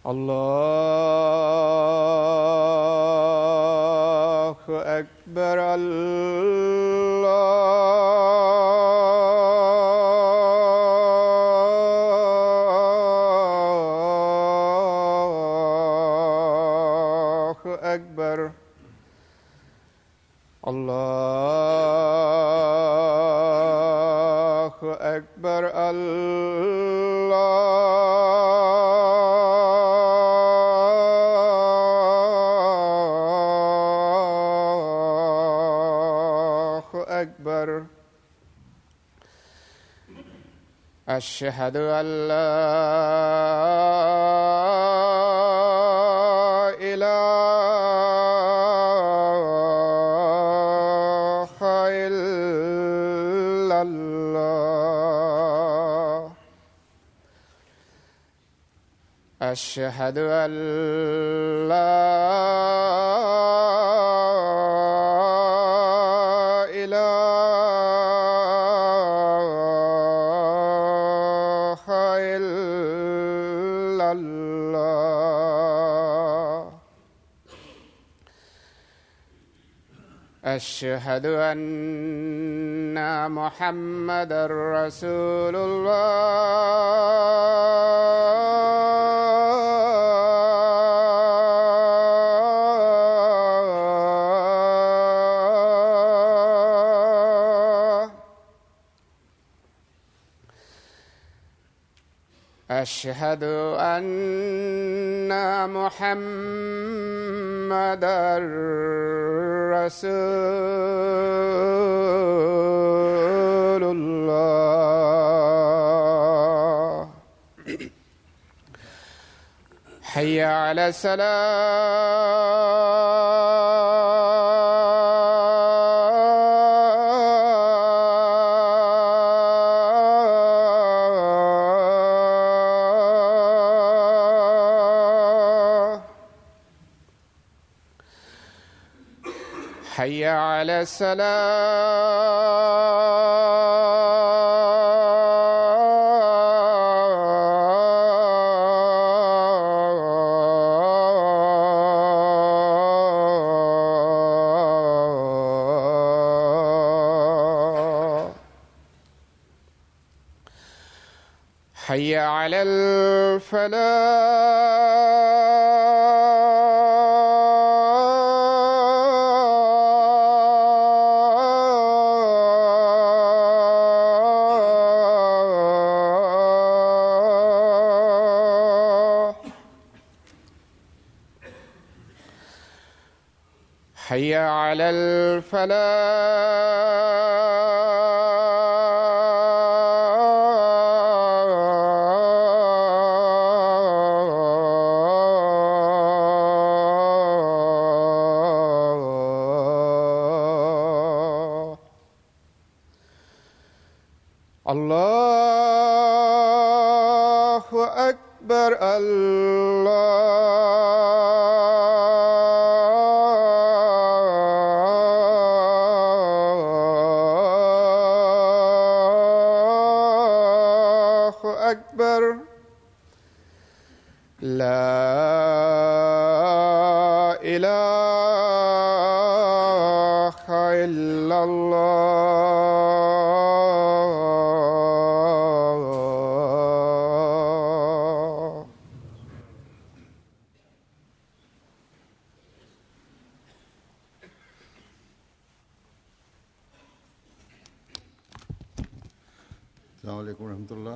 الله أكبر الله أكبر الله أكبر الله أكبر أشهد أن لا إله إلا الله أشهد أن لا إله إلا الله أشهد أن محمد رسول الله أشهد أن محمد رسول الله حي على السلام حي على السلام حي على الفلاح حي على الفلاح الله أكبر الله أكبر لا إله إلا الله السلام عليكم ورحمة الله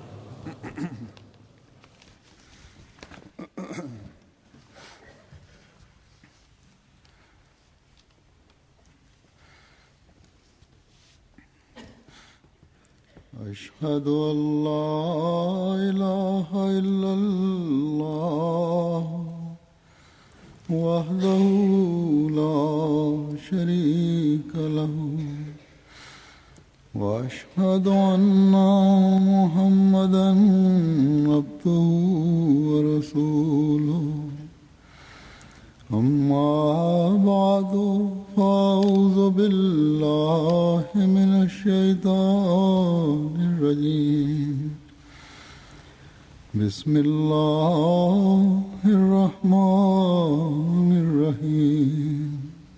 أشهد أن لا إله إلا الله وحده لا شريك له واشهد ان محمدا عبده ورسوله اما بعد فاعوذ بالله من الشيطان الرجيم بسم الله الرحمن الرحيم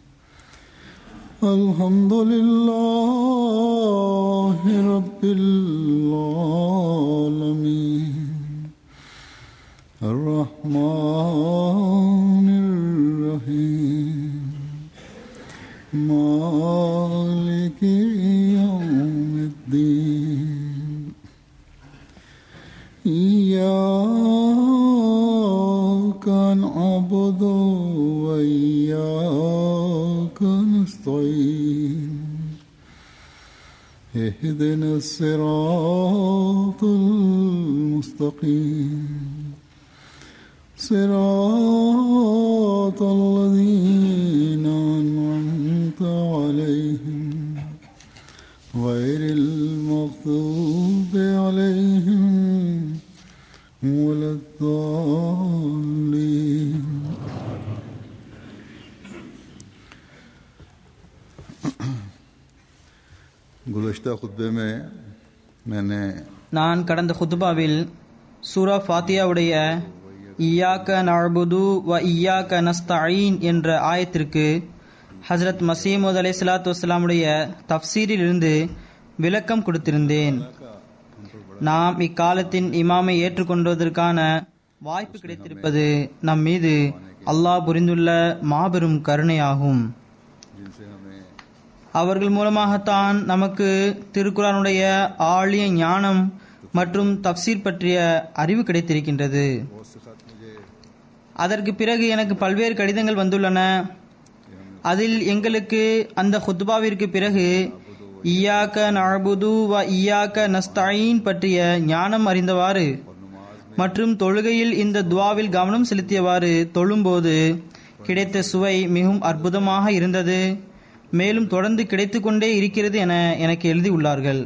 الحمد لله رب العالمين الرحمن الرحيم مالك يوم الدين إياك نعبد وإياك نستعين اهدنا الصراط المستقيم صراط الذين أنعمت عليهم غير المغضوب عليهم ولا الضالين गुज़श्ता खुतबे में मैंने நான் கடந்த குத்துபாவில் சூரா ஃபாத்தியாவுடைய இய்யாக்க நஅபுது வ இய்யாக்க நஸ்தஈன் என்ற ஆயத்திற்கு ஹஜரத் மசீமது அலை சலாத்து வஸ்லாமுடைய தப்சீரிலிருந்து விளக்கம் கொடுத்திருந்தேன் நாம் இக்காலத்தின் இமாமை ஏற்றுக்கொண்டதற்கான வாய்ப்பு கிடைத்திருப்பது நம் மீது அல்லாஹ் புரிந்துள்ள மாபெரும் கருணையாகும் जिनसे हमें அவர்கள் மூலமாகத்தான் நமக்கு திருக்குறானுடைய ஆழிய ஞானம் மற்றும் தப்சீர் பற்றிய அறிவு கிடைத்திருக்கின்றது बहुत से खत मुझे அதற்கு பிறகு எனக்கு பல்வேறு கடிதங்கள் வந்துள்ளன அதில் எங்களுக்கு அந்த ஹுத்பாவிற்கு பிறகு ஈயாக்க நஅபுது வ ஈயாக்க நஸ்தஈன் பற்றிய ஞானம் அறிந்தவாறு மற்றும் தொழுகையில் இந்த துவாவில் கவனம் செலுத்தியவாறு தொழும்போது கிடைத்த சுவை மிகவும் அற்புதமாக இருந்தது மேலும் தொடர்ந்து கிடைத்துக்கொண்டே இருக்கிறது என எனக்கு எழுதியுள்ளார்கள்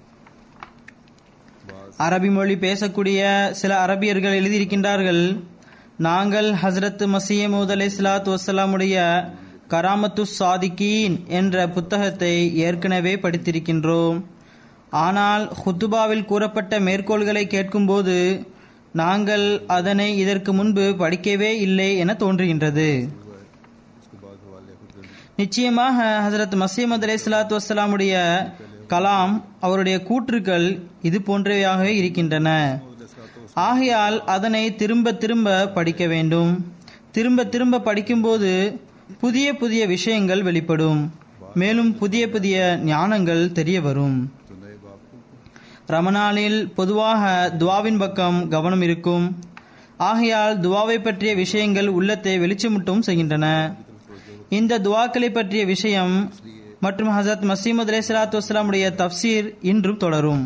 அரபி மொழி பேசக்கூடிய சில அரபியர்கள் எழுதியிருக்கின்றார்கள் நாங்கள் ஹஸ்ரத் மசீமூத் அலை சலாத்து வசலாமுடைய கராமத்து சாதிகீன் என்ற புத்தகத்தை ஏற்கனவே படித்திருக்கின்றோம் ஆனால் ஹுத்துபாவில் கூறப்பட்ட மேற்கோள்களை கேட்கும்போது நாங்கள் அதனை இதற்கு முன்பு படிக்கவே இல்லை என தோன்றுகின்றது उसके बाद हवाले खुद நிச்சயமாக ஹசரத் மசீமது அலை சலாத்து வசலாமுடைய கலாம் அவருடைய கூற்றுக்கள் இது போன்றவையாகவே இருக்கின்றன ஆகையால் அதனை திரும்ப திரும்ப படிக்க வேண்டும் திரும்ப திரும்ப படிக்கும்போது புதிய புதிய விஷயங்கள் வெளிப்படும் மேலும் புதிய புதிய ஞானங்கள் தெரிய வரும் तो नए बाप को ரமணானில் பொதுவாக துவாவின் பக்கம் கவனம் இருக்கும் ஆகையால் துவாவை பற்றிய விஷயங்கள் உள்ளத்தை வெளிச்சமுட்டும் செய்கின்றன இந்த துவாக்களை பற்றிய விஷயம் மற்றும் ஹசரத் மசீமது அலை சலாத்து வஸ்லாமுடைய தப்சீர் இன்றும் தொடரும்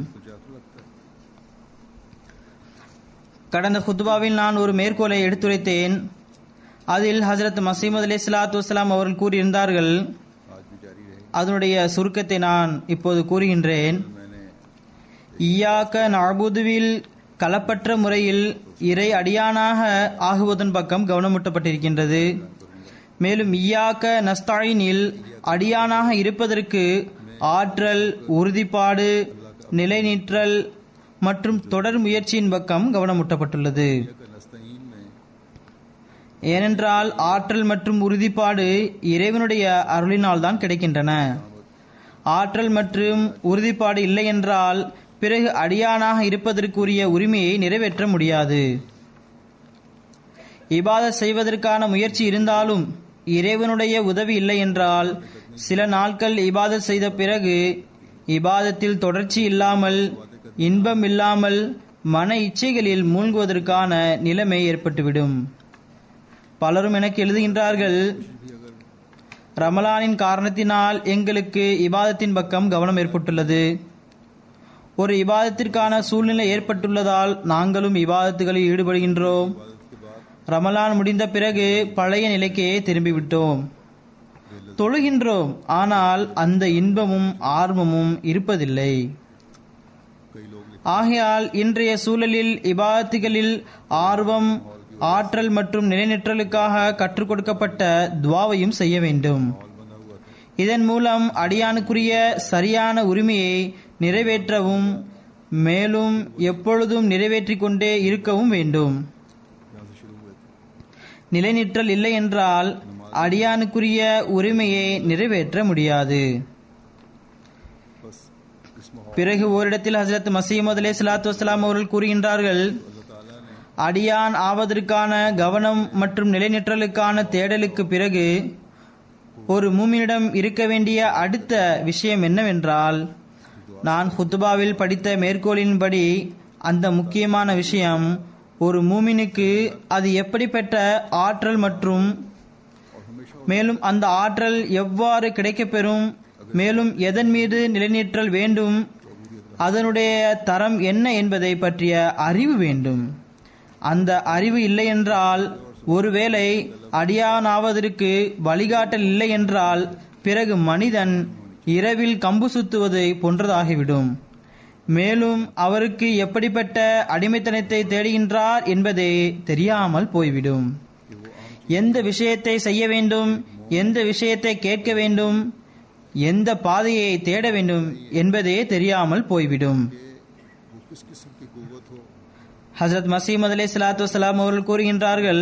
கடந்த குத்துபாவில் நான் ஒரு மேற்கோளை எடுத்துரைத்தேன் அதில் ஹசரத் மசீமது அலை சலாத்து வஸ்லாம் அவர்கள் கூறியிருந்தார்கள் आज भी जारी रहेगी அதனுடைய சுருக்கத்தை நான் இப்போது கூறுகின்றேன் मैंने ஈயாக்க நஅபுதுவில் களப்பற்ற முறையில் இறை அடியானாக ஆகுவதன் பக்கம் கவனமூட்டப்பட்டிருக்கின்றது மேலும் ஈயாக்க நஸ்தாயினில் அடியானாக இருப்பதற்கு ஆற்றல் உறுதிப்பாடு நிலைநிற்றல் மற்றும் தொடர் முயற்சியின் பக்கம் கவனமூட்டப்பட்டுள்ளது नस्तईन में ஏனென்றால் ஆற்றல் மற்றும் உறுதிப்பாடு இறைவனுடைய அருளினால் தான் கிடைக்கின்றன ஆற்றல் மற்றும் உறுதிப்பாடு இல்லை என்றால் பிறகு அடியானாக இருப்பதற்குரிய உரிமையை நிறைவேற்ற முடியாது இபாதத் செய்வதற்கான முயற்சி இருந்தாலும் இறைவனுடைய உதவி இல்லை என்றால் சில நாட்கள் இபாதத் செய்த பிறகு இபாதத்தில் தொடர்ச்சி இல்லாமல் இன்பம் இல்லாமல் மன இச்சைகளில் மூழ்குவதற்கான நிலைமை ஏற்பட்டுவிடும் பலரும் எனக்கு எழுதுகின்றார்கள் ரமலானின் காரணத்தினால் எங்களுக்கு இபாதத்தின் பக்கம் கவனம் ஏற்பட்டுள்ளது ஒரு இபாதத்திற்கான சூழ்நிலை ஏற்பட்டுள்ளதால் நாங்களும் இபாதத்துகளில் ஈடுபடுகின்றோம் ரமலான் முடிந்த பிறகு பழைய நிலைக்கே திரும்பிவிட்டோம் தொழுகின்றோம் ஆனால் அந்த இன்பமும் ஆர்வமும் இருப்பதில்லை कई लोग लिख ஆகையால் இன்றைய சூழலில் இபாதத்துகளில் ஆர்வம் ஆற்றல் மற்றும் நிலைநிற்றலுக்காக கற்றுக் கொடுக்கப்பட்ட துவாவையும் செய்ய வேண்டும் बंधा हुआ था இதன் மூலம் அடியானுக்குரிய சரியான உரிமையை நிறைவேற்றவும் மேலும் எப்பொழுதும் நிறைவேற்றிக் கொண்டே இருக்கவும் வேண்டும் यहाँ से शुरू हुए थे நிலைநிற்றல் இல்லை என்றால் அடியானுக்குரிய உரிமையை நிறைவேற்ற முடியாது बस इस माहौल பிறகு ஓரிடத்தில் ஹசரத் மசீமது அலே சலாத்து வசலாம் அவர்கள் கூறுகின்றார்கள் अल्लाह ताला ने அடியான் ஆவதற்கான கவனம் மற்றும் நிலைநிற்றலுக்கான தேடலுக்கு பிறகு ஒரு மூமினிடம் இருக்க வேண்டிய அடுத்த விஷயம் என்னவென்றால் நான் ஹுத்துபாவில் படித்த மேற்கோளின்படி அந்த முக்கியமான விஷயம் ஒரு மூமினுக்கு அது எப்படிப்பட்ட ஆற்றல் மற்றும் और हमेशा மேலும் அந்த ஆற்றல் எவ்வாறு கிடைக்கப்பெறும் மேலும் எதன் மீது நிலைநிற்றல் வேண்டும் அதனுடைய தரம் என்ன என்பதை பற்றிய அறிவு வேண்டும் அந்த அறிவு இல்லை என்றால் ஒருவேளை அடியானாவதற்கு வழிகாட்டல் இல்லை என்றால் பிறகு மனிதன் இரவில் கம்பு சுத்துவதை போன்றதாகிவிடும் மேலும் அவருக்கு எப்படிப்பட்ட அடிமைத்தனத்தை தேடுகின்றார் என்பதே தெரியாமல் போய்விடும் எந்த விஷயத்தை செய்ய வேண்டும் எந்த விஷயத்தை கேட்க வேண்டும் எந்த பாதையை தேட வேண்டும் என்பதே தெரியாமல் போய்விடும் वो किस किस्म की कुवत हो ஹசரத் மசீமது அலை சலாத்து வசலாம் அவர்கள் கூறுகின்றார்கள்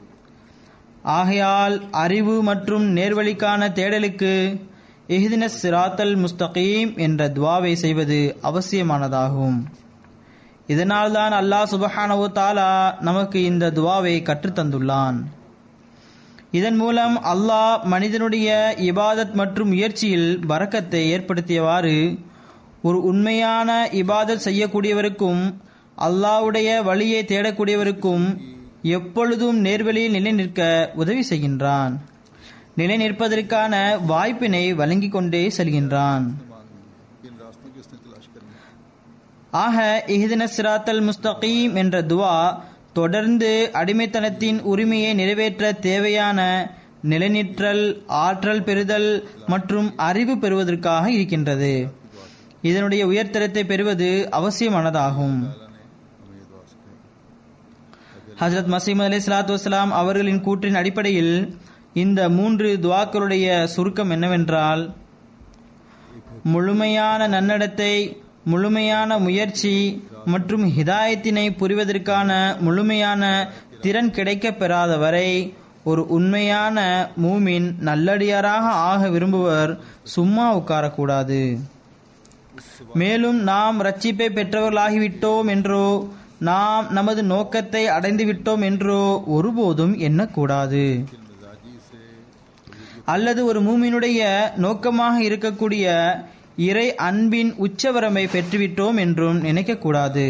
ஆகையால் அறிவு மற்றும் நேர்வழிக்கான தேடலுக்கு இஹ்தினஸ் சிராத்தல் முஸ்தகீம் என்ற துவாவை செய்வது அவசியமானதாகும் இதனால்தான் அல்லாஹ் சுபஹானவு தாலா நமக்கு இந்த துவாவை கற்றுத்தந்துள்ளான் இதன் மூலம் அல்லாஹ் மனிதனுடைய இபாதத் மற்றும் முயற்சியில் பரக்கத்தை ஏற்படுத்தியவாறு ஒரு உண்மையான இபாதத் செய்யக்கூடியவருக்கும் அல்லாஹ்வுடைய வழியை தேடக்கூடியவருக்கும் எப்பொழுதும் நேர்வழியில் நிலை நிற்க உதவி செய்கின்றான் நிலை நிற்பதற்கான வாய்ப்பினை வழங்கிக் கொண்டே செல்கின்றான் किन रास्तों की उसने तलाश करनी ஆக இஹ்தின சிராத்தல் முஸ்தகீம் என்ற துவா தொடர்ந்து அடிமைத்தனத்தின் உரிமையை நிறைவேற்ற தேவையான நிலைநிற்றல் ஆற்றல் பெறுதல் மற்றும் அறிவு பெறுவதற்காக இருக்கின்றது இதனுடைய உயர்தரத்தை பெறுவது அவசியமானதாகும் हमें ये दुआ सिखाई ஹஜரத் மசீமது அலி சலாத்து வசலாம் அவர்களின் கூற்றின் அடிப்படையில் இந்த மூன்று துவாக்களுடைய சுருக்கம் என்னவென்றால் முழுமையான நன்னடத்தை முழுமையான முயற்சி மற்றும் ஹிதாயத்தினை புரிவதற்கான முழுமையான திறன் கிடைக்கப் பெறாத வரை ஒரு உண்மையான மூமின் நல்லடியாராக ஆக விரும்புவர் சும்மா உட்காரக்கூடாது மேலும் நாம் ரட்சிப்பை பெற்றவர்களாகிவிட்டோம் என்றோ நாம் நமது நோக்கத்தை அடைந்து விட்டோம் என்றோ ஒருபோதும் எண்ணக்கூடாது मिजाजी से அல்லது ஒரு மூமினுடைய நோக்கமாக இருக்கக்கூடிய இறை அன்பின் உச்சவரம்பை பெற்றுவிட்டோம் என்றும் நினைக்கக்கூடாது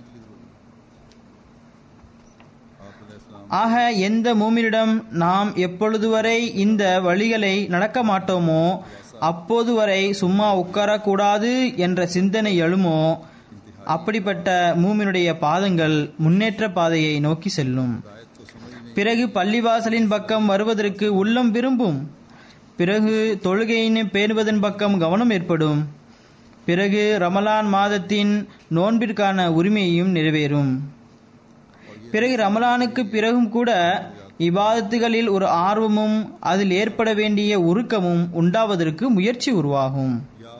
ஆக எந்த மூமினிடம் நாம் எப்பொழுது வரை இந்த வழிகளை நடக்க மாட்டோமோ அப்போது வரை சும்மா உட்காரக்கூடாது என்ற சிந்தனை எழுமோ அப்படிப்பட்ட மூமினுடைய பாதங்கள் முன்னேற்ற பாதையை நோக்கி செல்லும் பிறகு பள்ளிவாசலின் பக்கம் வருவதற்கு உள்ளம் விரும்பும் பிறகு தொழுகையினை பேணுவதன் பக்கம் கவனம் ஏற்படும் பிறகு ரமலான் மாதத்தின் நோன்பிற்கான உரிமையும் நிறைவேறும் பிறகு ரமலானுக்கு பிறகும் கூட இபாதத்துகளில் ஒரு ஆர்வமும் அதில் ஏற்பட வேண்டிய உருக்கமும் உண்டாவதற்கு முயற்சி உருவாகும் या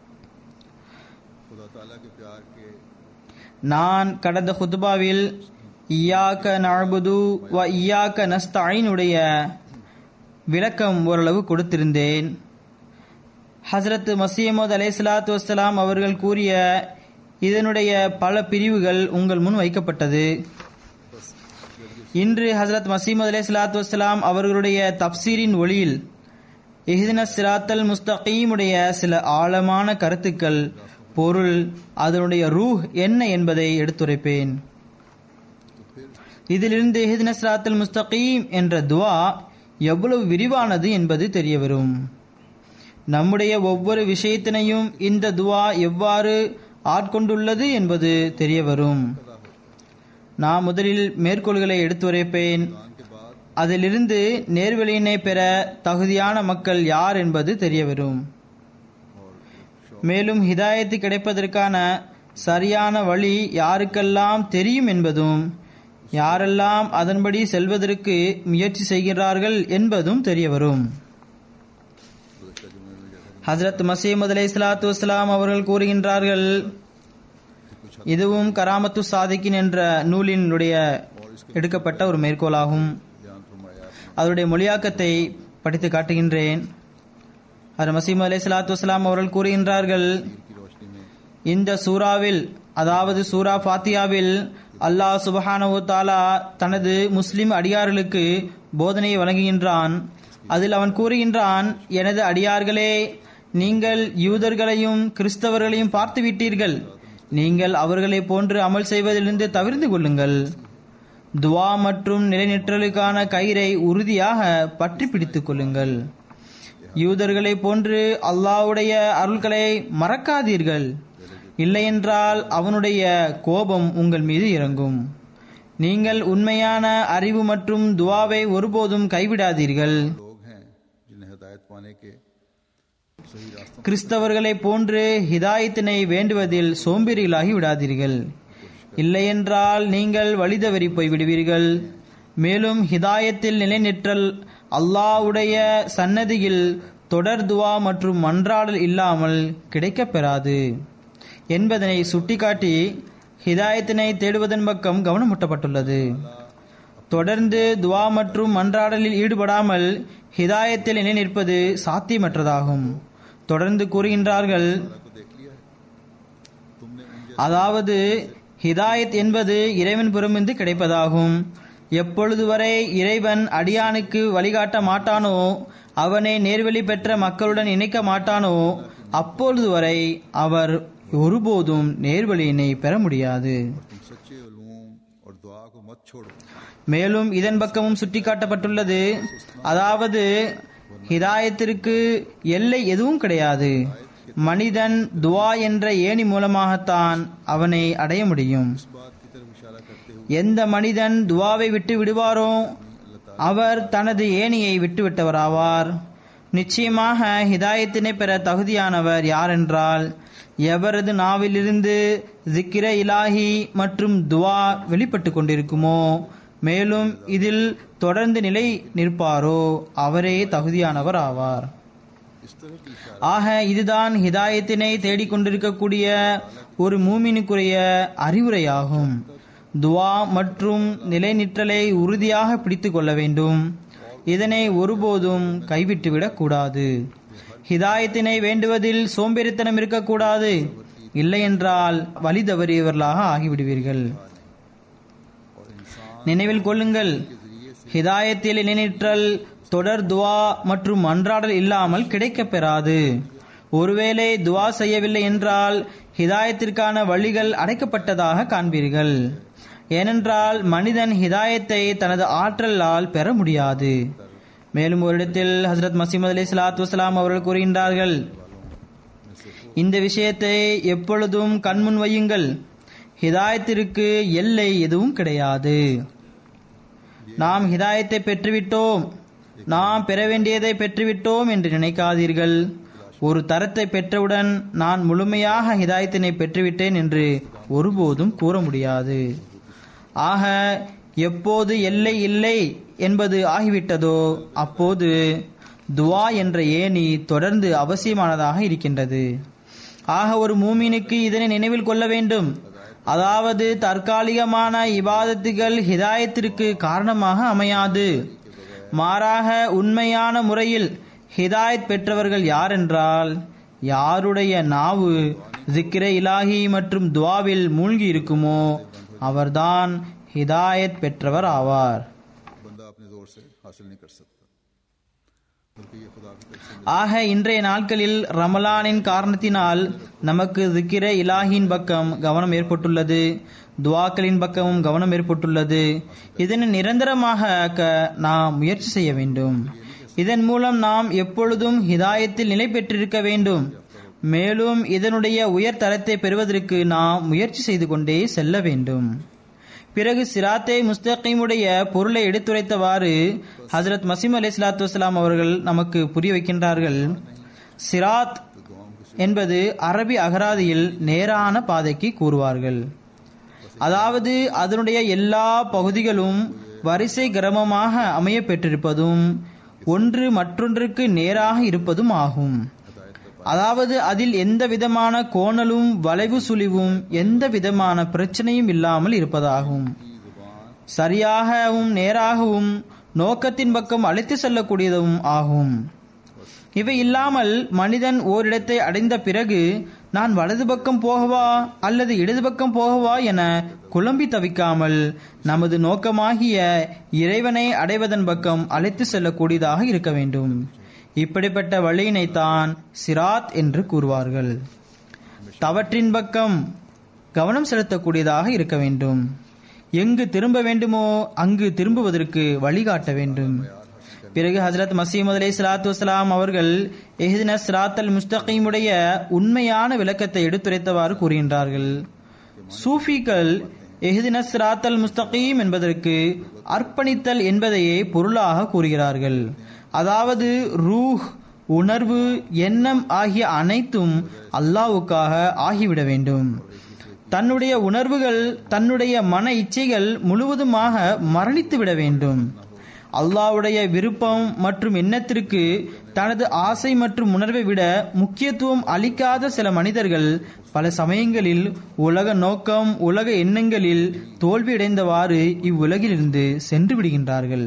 खुदा ताला के प्यार के நான் கடந்த ஹுத்பாவில் இயாக்க நஅபுது வ இயாக்க நஸ்தாயினுடைய விளக்கம் ஓரளவு கொடுத்திருந்தேன் ஹசரத் மசீமது அலைஹிஸ்ஸலாத்து வஸ்ஸலாம் அவர்கள் கூறிய இதனுடைய பல பிரிவுகள் உங்கள் முன் வைக்கப்பட்டது இன்று ஹசரத் மசீமது அலைஹிஸ்ஸலாத்து வஸ்ஸலாம் அவர்களுடைய தப்சீரின் ஒளியில் இஹ்தின சிராத்தல் முஸ்தகீமுடைய சில ஆழமான கருத்துக்கள் பொருள் அதனுடைய ரூஹ் என்ன என்பதை எடுத்துரைப்பேன் இதிலிருந்து இஹ்தின சிராத்தல் முஸ்தகீம் என்ற துவா எவ்வளவு விரிவானது என்பது தெரியவரும் நம்முடைய ஒவ்வொரு விஷயத்தினையும் இந்த துவா எவ்வாறு ஆட்கொண்டுள்ளது என்பது தெரியவரும் நான் முதலில் மேற்கோள்களை எடுத்துரைப்பேன் அதிலிருந்து நேர்வழியினை பெற தகுதியான மக்கள் யார் என்பது தெரியவரும் மேலும் ஹிதாயத்து கிடைப்பதற்கான சரியான வழி யாருக்கெல்லாம் தெரியும் என்பதும் யாரெல்லாம் அதன்படி செல்வதற்கு முயற்சி செய்கிறார்கள் என்பதும் தெரியவரும் ஹசரத் மசீமது அலை சலாத்து வஸ்லாம் அவர்கள் கூறுகின்றார்கள் இதுவும் கராமத்து சாதிக்கின் என்ற நூலினுடைய எடுக்கப்பட்ட ஒரு மேற்கோளாகும் बयान फरमाया आपने அதனுடைய மொழியாக்கத்தை படித்து காட்டுகின்றேன் அது மசீம் அலை சலாத்து வசலாம் அவர்கள் கூறுகின்றார்கள் तीर की रोशनी में இந்த சூராவில் அதாவது சூரா ஃபாத்தியாவில் அல்லாஹ் சுபஹானஹு தாலா தனது முஸ்லிம் அடியார்களுக்கு போதனையை வழங்குகின்றான் அதில் அவன் கூறுகின்றான் எனது அடியார்களே நீங்கள் யூதர்களையும் கிறிஸ்தவர்களையும் பார்த்து விட்டீர்கள் நீங்கள் அவர்களைப் போன்று அமல் செய்வதிலிருந்து தவிர்த்து கொள்ளுங்கள் துவா மற்றும் நிலைநிற்றலுக்கான கயிறை உறுதியாக பற்றி பிடித்துக் கொள்ளுங்கள் யூதர்களை போன்று அல்லாஹ்வுடைய அருள்களை மறக்காதீர்கள் இல்லையென்றால் அவனுடைய கோபம் உங்கள் மீது இறங்கும் நீங்கள் உண்மையான அறிவு மற்றும் துவாவை ஒருபோதும் கைவிடாதீர்கள் लोग हैं जिन्हें हिदायत पाने के सही रास्तों கிறிஸ்தவர்களை போன்று ஹிதாயத்தினை வேண்டுவதில் சோம்பேறிகளாகி விடாதீர்கள் இல்லையென்றால் நீங்கள் வழிதவறி போய் விடுவீர்கள் மேலும் ஹிதாயத்தில் நிலைநிற்றல் அல்லாஹ்வுடைய சன்னதியில் தொடர் துவா மற்றும் மன்றாடல் இல்லாமல் கிடைக்கப் பெறாது என்பதனை சுட்டிக்காட்டி ஹிதாயத்தினை தேடுவதன் பக்கம் கவனமூட்டப்பட்டுள்ளது தொடர்ந்து துவா மற்றும் மன்றாடலில் ஈடுபடாமல் ஹிதாயத்தில் நிலை நிற்பது சாத்தியமற்றதாகும் தொடர்ந்து கூறுகின்றார்கள் को देख लिया है तुमने उन அதாவது ஹிதாயத் என்பது இறைவன் புறமிருந்து கிடைப்பதாகும் எப்பொழுது வரை இறைவன் அடியானுக்கு வழிகாட்ட மாட்டானோ அவனை நேர்வழி பெற்ற மக்களுடன் இணைக்க மாட்டானோ அப்பொழுது வரை அவர் ஒருபோதும் நேர்வழியினை பெற முடியாது तुम सच्चे उलूम और दुआ को मत छोड़ो மேலும் இதன் பக்கமும் சுட்டிக்காட்டப்பட்டுள்ளது அதாவது ஹிதாயத்திற்கு எல்லை எதுவும் கிடையாது மனிதன் துவா என்ற ஏணி மூலமாகத்தான் அவனை அடைய முடியும் इस बात की तरफ इशारा करते हुए எந்த மனிதன் துவாவை விட்டு விடுவாரோ அவர் தனது ஏணியை விட்டுவிட்டவராவார் நிச்சயமாக ஹிதாயத்தினை பெற தகுதியானவர் யாரென்றால் எவரது நாவிலிருந்து ஜிக்கிர இலாஹி மற்றும் துவா வெளிப்பட்டு கொண்டிருக்குமோ மேலும் இதில் தொடர்ந்து நிலை நிற்பாரோ அவரே தகுதியானவர் ஆவார் इस तरह की इशारा ஆக இதுதான் ஹிதாயத்தினை தேடிக்கொண்டிருக்கக்கூடிய ஒரு மூமினுக்குரிய அறிவுரையாகும் துவா மற்றும் நிலைநிற்றலை உறுதியாக பிடித்து கொள்ள வேண்டும் இதனை ஒருபோதும் கைவிட்டுவிடக் கூடாது ஹிதாயத்தினை வேண்டுவதில் சோம்பேறித்தனம் இருக்கக்கூடாது இல்லையென்றால் வழி தவறியவர்களாக ஆகிவிடுவீர்கள் நினைவில் கொள்ளுங்கள் ஹிதாயத்தில் நினைற்றல் தொடர் துவா மற்றும் மன்றாடல் இல்லாமல் கிடைக்கப் பெறாது ஒருவேளை துவா செய்யவில்லை என்றால் ஹிதாயத்திற்கான வழிகள் அடைக்கப்பட்டதாக காண்பீர்கள் ஏனென்றால் மனிதன் ஹிதாயத்தை தனது ஆற்றலால் பெற முடியாது மேலும் ஒரு இடத்தில் ஹசரத் மசீமது அலி சலாத்து வசலாம் அவர்கள் கூறுகின்றார்கள் இந்த விஷயத்தை எப்பொழுதும் கண்முன் வையுங்கள் ஹிதாயத்திற்கு எல்லை எதுவும் கிடையாது நாம் ஹிதாயத்தை பெற்றுவிட்டோம் நாம் பெற வேண்டியதை பெற்றுவிட்டோம் என்று நினைக்காதீர்கள் ஒரு தரத்தை பெற்றவுடன் நான் முழுமையாக ஹிதாயத்தினை பெற்றுவிட்டேன் என்று ஒருபோதும் கூற முடியாது ஆக எப்போது எல்லை இல்லை என்பது ஆகிவிட்டதோ அப்போது துவா என்ற ஏணி தொடர்ந்து அவசியமானதாக இருக்கின்றது ஆக ஒரு மூமினுக்கு இதனை நினைவில் கொள்ள வேண்டும் அதாவது தற்காலிகமான இபாதத்துகள் ஹிதாயத்திற்கு காரணமாக அமையாது மாறாக உண்மையான முறையில் ஹிதாயத் பெற்றவர்கள் யாரென்றால் யாருடைய நாவு ஜிக்ர இலாஹி மற்றும் துவாவில் மூழ்கி இருக்குமோ அவர்தான் ஹிதாயத் பெற்றவர் ஆவார் बंदा अपने जोर से हासिल नहीं कर सकता बल्कि ये खुदा की तरफ से ஆக இன்றைய நாட்களில் ரமலானின் காரணத்தினால் நமக்கு திக்கிர இலாஹின் பக்கம் கவனம் ஏற்பட்டுள்ளது துவாக்களின் பக்கமும் கவனம் ஏற்பட்டுள்ளது இதனை நிரந்தரமாக ஆக்க நாம் முயற்சி செய்ய வேண்டும் இதன் மூலம் நாம் எப்பொழுதும் ஹிதாயத்தில் நிலை பெற்றிருக்க வேண்டும் மேலும் இதனுடைய உயர் தரத்தை பெறுவதற்கு நாம் முயற்சி செய்து கொண்டே செல்ல வேண்டும் பிறகு சிராத்தே முஸ்தகீமுடைய பொருளை எடுத்துரைத்தவாறு ஹஜரத் மசீம் அலி சலாத்து வசலாம் அவர்கள் நமக்கு புரிய வைக்கின்றார்கள் சிராத் என்பது அரபி அகராதியில் நேரான பாதைக்கு கூறுவார்கள் அதாவது அதனுடைய எல்லா பகுதிகளும் வரிசை கிரமமாக அமைய பெற்றிருப்பதும் ஒன்று மற்றொன்றுக்கு நேராக இருப்பதும் ஆகும் அதாவது அதில் எந்த விதமான கோணலும் வளைவு சுழிவும் எந்த விதமான பிரச்சனையும் இல்லாமல் இருப்பதாகும் சரியாகவும் நேராகவும் நோக்கத்தின் பக்கம் அழைத்து செல்லக்கூடியதும் ஆகும் இவை இல்லாமல் மனிதன் ஓரிடத்தை அடைந்த பிறகு நான் வலது பக்கம் போகவா அல்லது இடது பக்கம் போகவா என குழம்பி தவிக்காமல் நமது நோக்கமாகிய இறைவனை அடைவதன் பக்கம் அழைத்து செல்லக்கூடியதாக இருக்க வேண்டும் இப்படிப்பட்ட வழியினைத்தான் சிராத் என்று கூறுவார்கள் தவற்றின் பக்கம் கவனம் செலுத்தக்கூடியதாக இருக்க வேண்டும் எங்கு திரும்ப வேண்டுமோ அங்கு திரும்புவதற்கு வழிகாட்ட வேண்டும் பிறகு ஹசரத் மசீமது அலை சலாத்து வசலாம் அவர்கள் எஹிதின சிராத் அல் முஸ்தகீமுடைய உண்மையான விளக்கத்தை எடுத்துரைத்தவாறு கூறுகின்றார்கள் சூஃபிகள் எஹிதின சிராத் அல் முஸ்தகீம் என்பதற்கு அர்ப்பணித்தல் என்பதையே பொருளாக கூறுகிறார்கள் அதாவது ரூஹ் உணர்வு எண்ணம் ஆகிய அனைத்தும் அல்லாவுக்காக ஆகிவிட வேண்டும் தன்னுடைய உணர்வுகள் தன்னுடைய மன இச்சைகள் முழுவதுமாக மரணித்து விட வேண்டும் அல்லாவுடைய விருப்பம் மற்றும் எண்ணத்திற்கு தனது ஆசை மற்றும் உணர்வை விட முக்கியத்துவம் அளிக்காத சில மனிதர்கள் பல சமயங்களில் உலக நோக்கம் உலக எண்ணங்களில் தோல்வியடைந்தவாறு இவ்வுலகிலிருந்து சென்று விடுகின்றார்கள்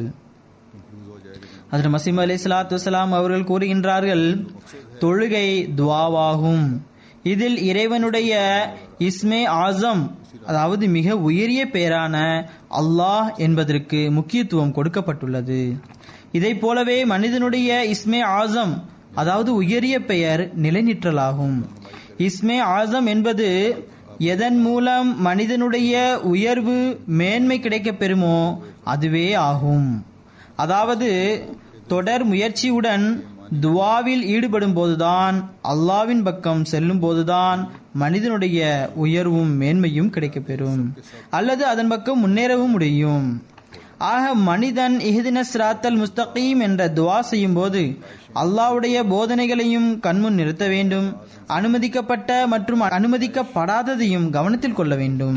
அதில் மசீம் அலி சலாத்து வலாம் அவர்கள் கூறுகின்றார்கள் தொழுகை துவாவாகும் இதில் இறைவனுடைய இஸ்மே ஆசம் அதாவது மிக உயரிய பெயரான அல்லாஹ் என்பதற்கு முக்கியத்துவம் கொடுக்கப்பட்டுள்ளது இதை போலவே மனிதனுடைய இஸ்மே ஆசம் அதாவது உயரிய பெயர் நிலைநிற்றலாகும் இஸ்மே ஆசம் என்பது எதன் மூலம் மனிதனுடைய உயர்வு மேன்மை கிடைக்கப் பெறுமோ அதுவே ஆகும் அதாவது தொடர் முயற்சியுடன் துவாவில் ஈடுபடும் போதுதான் அல்லாவின் பக்கம் செல்லும் போதுதான் மனிதனுடைய உயர்வும் மேன்மையும் கிடைக்கப்பெறும் அல்லது அதன் பக்கம் முன்னேறவும் முடியும் ஆக மனிதன் இஹ்தின சிராத்தல் முஸ்தகீம் என்ற துவா செய்யும் போது அல்லாவுடைய போதனைகளையும் கண்முன் நிறுத்த வேண்டும் அனுமதிக்கப்பட்ட மற்றும் அனுமதிக்கப்படாததையும் கவனத்தில் கொள்ள வேண்டும்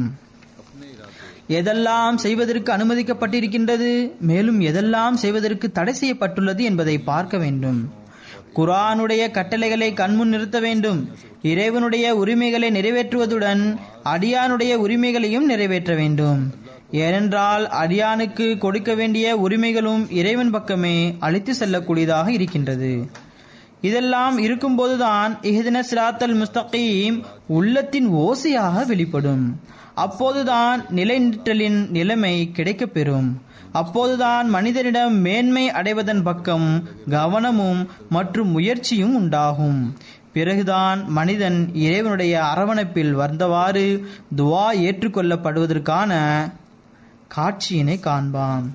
எதெல்லாம் செய்வதற்கு அனுமதிக்கப்பட்டிருக்கின்றது மேலும் எதெல்லாம் செய்வதற்கு தடை செய்யப்பட்டுள்ளது என்பதை பார்க்க வேண்டும் குரானுடைய கட்டளைகளை கண்முன் நிறுத்த வேண்டும் இறைவனுடைய உரிமைகளை நிறைவேற்றுவதுடன் அடியானுடைய உரிமைகளையும் நிறைவேற்ற வேண்டும் ஏனென்றால் அடியானுக்கு கொடுக்க வேண்டிய உரிமைகளும் இறைவன் பக்கமே அழைத்து செல்லக்கூடியதாக இருக்கின்றது இதெல்லாம் இருக்கும்போதுதான் இஹ்தின சிராத்தல் முஸ்தகீம் உள்ளத்தின் ஓசையாக வெளிப்படும் அப்போதுதான் நிலைநிற்றலின் நிலைமை கிடைக்கப்பெறும் அப்போதுதான் மனிதனிடம் மேன்மை அடைவதன் பக்கம் கவனமும் மற்றும் முயற்சியும் உண்டாகும் பிறகுதான் மனிதன் இறைவனுடைய அரவணைப்பில் வந்தவாறு துவா ஏற்றுக்கொள்ளப்படுவதற்கான காட்சியினை காண்பான்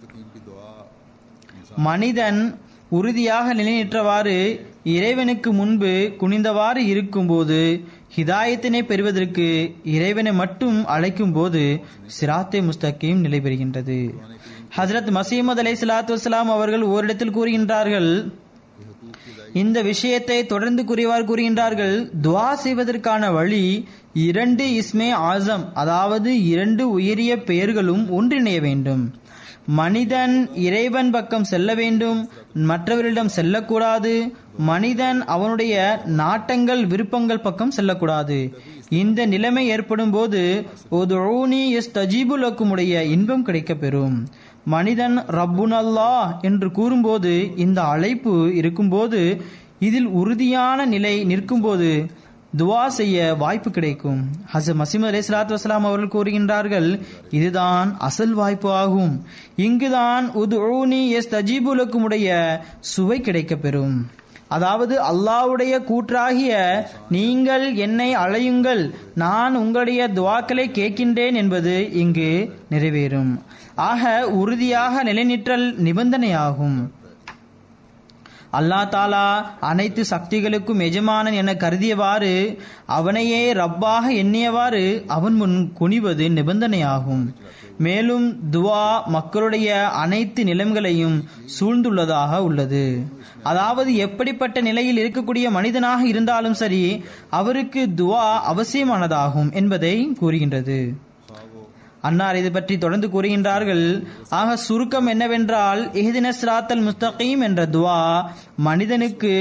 மனிதன் உறுதியாக நிலைநிற்றவாறு இறைவனுக்கு முன்பு குனிந்தவாறு இருக்கும்போது ஹிதாயத்தினை பெறுவதற்கு இறைவனை மட்டும் அழைக்கும் போது சிராத்தே முஸ்தகீம் நிலை பெறுகின்றது ஹசரத் மசீமது அலை சலாத்து வலாம் அவர்கள் ஓரிடத்தில் கூறுகின்றார்கள் இந்த விஷயத்தை தொடர்ந்து கூறியவாறு கூறுகின்றார்கள் துவா செய்வதற்கான வழி இரண்டு இஸ்மே ஆசம் அதாவது இரண்டு உயரிய பெயர்களும் ஒன்றிணைய வேண்டும் மனிதன் இறைவன் பக்கம் செல்ல வேண்டும் மற்றவரிடம் செல்லக்கூடாது மனிதன் அவனுடைய நாட்டங்கள் விருப்பங்கள் பக்கம் செல்லக்கூடாது இந்த நிலைமை ஏற்படும் போது தஜீபுலக்குமுடைய இன்பம் கிடைக்கப் பெறும் மனிதன் ரப்புனல்லா என்று கூறும்போது இந்த அழைப்பு இருக்கும்போது இதில் உறுதியான நிலை நிற்கும்போது துவா செய்ய வாய்ப்பு கிடைக்கும் ஹச மசீம் அலி சலாத்து வசலாம் அவர்கள் கூறுகின்றார்கள் இதுதான் அசல் வாய்ப்பு ஆகும் இங்குதான் உது எஸ் தஜீபுலக்குமுடைய சுவை கிடைக்கப் பெறும் அதாவது அல்லாவுடைய கூற்றாகிய நீங்கள் என்னை அழையுங்கள் நான் உங்களுடைய துவாக்களை கேட்கின்றேன் என்பது இங்கு நிறைவேறும் ஆக உறுதியாக நிலைநிற்றல் நிபந்தனையாகும் அல்லா தாலா அனைத்து சக்திகளுக்கும் எஜமானன் என கருதியவாறு அவனையே ரப்பாக எண்ணியவாறு அவன் முன் குனிவது நிபந்தனையாகும் மேலும் துவா மக்களுடைய அனைத்து நிலங்களையும் சூழ்ந்துள்ளதாக உள்ளது அதாவது எப்படிப்பட்ட நிலையில் இருக்கக்கூடிய மனிதனாக இருந்தாலும் சரி அவருக்கு துவா அவசியமானதாகும் என்பதை கூறுகின்றது அன்னார் இது பற்றி தொடர்ந்து கூறுகின்றார்கள் ஆக சுருக்கம் என்னவென்றால் இஹ்தின சிராத்தல் முஸ்தகீம் என்ற துவா மனிதனுக்கு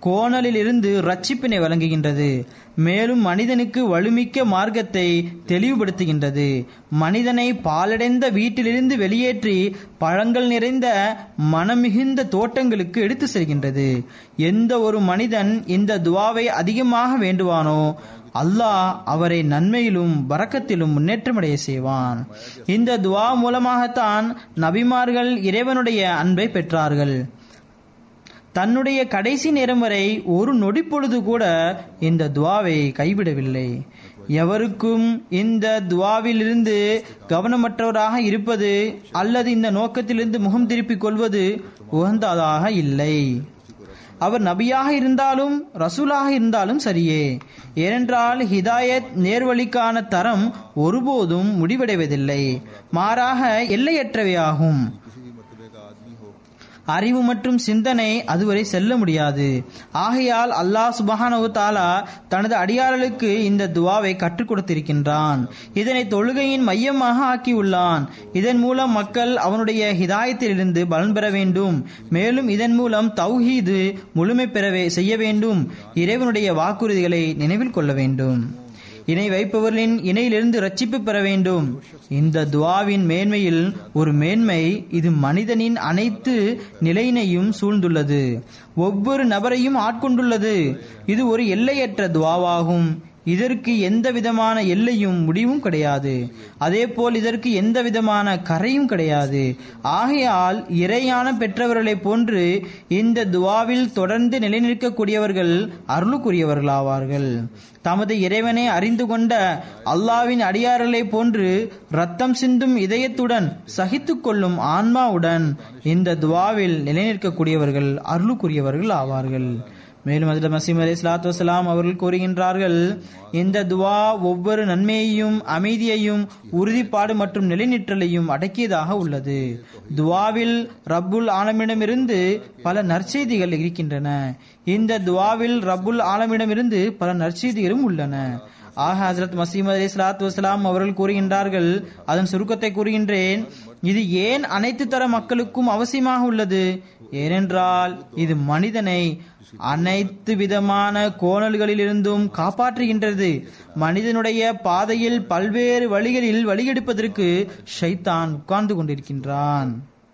கோணலிலிருந்து ரட்சிப்பினை வழங்குகின்றது மேலும் மனிதனுக்கு வலுமிக்க மார்க்கத்தை தெளிவுபடுத்துகின்றது மனிதனை பாலடைந்த வீட்டிலிருந்து வெளியேற்றி பழங்கள் நிறைந்த மனமிகுந்த தோட்டங்களுக்கு எடுத்து செல்கின்றது எந்த ஒரு மனிதன் இந்த துவாவை அதிகமாக வேண்டுவானோ அல்லாஹ் அவரை நன்மையிலும் வரக்கத்திலும் முன்னேற்றமடைய செய்வான் இந்த துவா மூலமாகத்தான் நபிமார்கள் இறைவனுடைய அன்பை பெற்றார்கள் தன்னுடைய கடைசி நேரம் வரை ஒரு நொடி பொழுது கூட இந்த துவாவை கைவிடவில்லை எவருக்கும் இந்த துவாவிலிருந்து கவனமற்றவராக இருப்பது அல்லது இந்த நோக்கத்திலிருந்து முகம் திருப்பிக் கொள்வது உகந்ததாக இல்லை அவர் நபியாக இருந்தாலும் ரசூலாக இருந்தாலும் சரியே ஏனென்றால் ஹிதாயத் நேர்வழிக்கான தரம் ஒருபோதும் முடிவடைவதில்லை மாறாக எல்லையற்றவையாகும் அறிவு மற்றும் சிந்தனை அதுவரை செல்ல முடியாது ஆகையால் அல்லாஹ் சுபஹானவு தாலா தனது அடியார்களுக்கு இந்த துவாவை கற்றுக் கொடுத்திருக்கின்றான் இதனை தொழுகையின் மையமாக ஆக்கியுள்ளான் இதன் மூலம் மக்கள் அவனுடைய ஹிதாயத்திலிருந்து பலன் பெற வேண்டும் மேலும் இதன் மூலம் தௌஹீது முழுமை பெறவே செய்ய வேண்டும் இறைவனுடைய வாக்குறுதிகளை நினைவில் கொள்ள வேண்டும் இணை வைப்பவர்களின் இணையிலிருந்து ரட்சிப்பு பெற வேண்டும் இந்த துவாவின் மேன்மையில் ஒரு மேன்மை இது மனிதனின் அனைத்து நிலையினையும் சூழ்ந்துள்ளது ஒவ்வொரு நபரையும் ஆட்கொண்டுள்ளது இது ஒரு எல்லையற்ற துவாவாகும் இதற்கு எந்த விதமான எல்லையும் முடிவும் கிடையாது அதேபோல் இதற்கு எந்த விதமான கரையும் கிடையாது ஆகையால் இறையான பெற்றவர்களைப் போன்று இந்த துவாவில் தொடர்ந்து நிலைநிற்கக்கூடியவர்கள் அருளுக்குரியவர்களாவார்கள் தமது இறைவனை அறிந்து கொண்ட அல்லாவின் அடியார்களைப் போன்று ரத்தம் சிந்தும் இதயத்துடன் சகித்துக் கொள்ளும் ஆன்மாவுடன் இந்த துவாவில் நிலைநிற்கக்கூடியவர்கள் அருளுக்குரியவர்கள் ஆவார்கள் மேலும் அதில் மசீம் அலி இஸ்லாத்து வசலாம் அவர்கள் கூறுகின்றார்கள் இந்த துவா ஒவ்வொரு நன்மையையும் அமைதியையும் உறுதிப்பாடு மற்றும் நிலைநிற்றலையும் அடக்கியதாக உள்ளது துவாவில் ரப்புல் ஆலமிடமிருந்து பல நற்செய்திகள் இருக்கின்றன இந்த துவாவில் ரப்புல் ஆலமிடமிருந்து பல நற்செய்திகளும் உள்ளன ஆக ஹசரத் மசீம் அலி இஸ்லாத்து வசலாம் அவர்கள் கூறுகின்றார்கள் அதன் சுருக்கத்தை கூறுகின்றேன் இது ஏன் அனைத்து தர மக்களுக்கும் அவசியமாக உள்ளது ஏனென்றால் இது மனிதனை அனைத்து விதமான கோணல்களிலிருந்தும் காப்பாற்றுகின்றது மனிதனுடைய பாதையில் பல்வேறு வழிகளில் வழிகெடுப்பதற்கு ஷைத்தான் உட்கார்ந்து கொண்டிருக்கின்றான்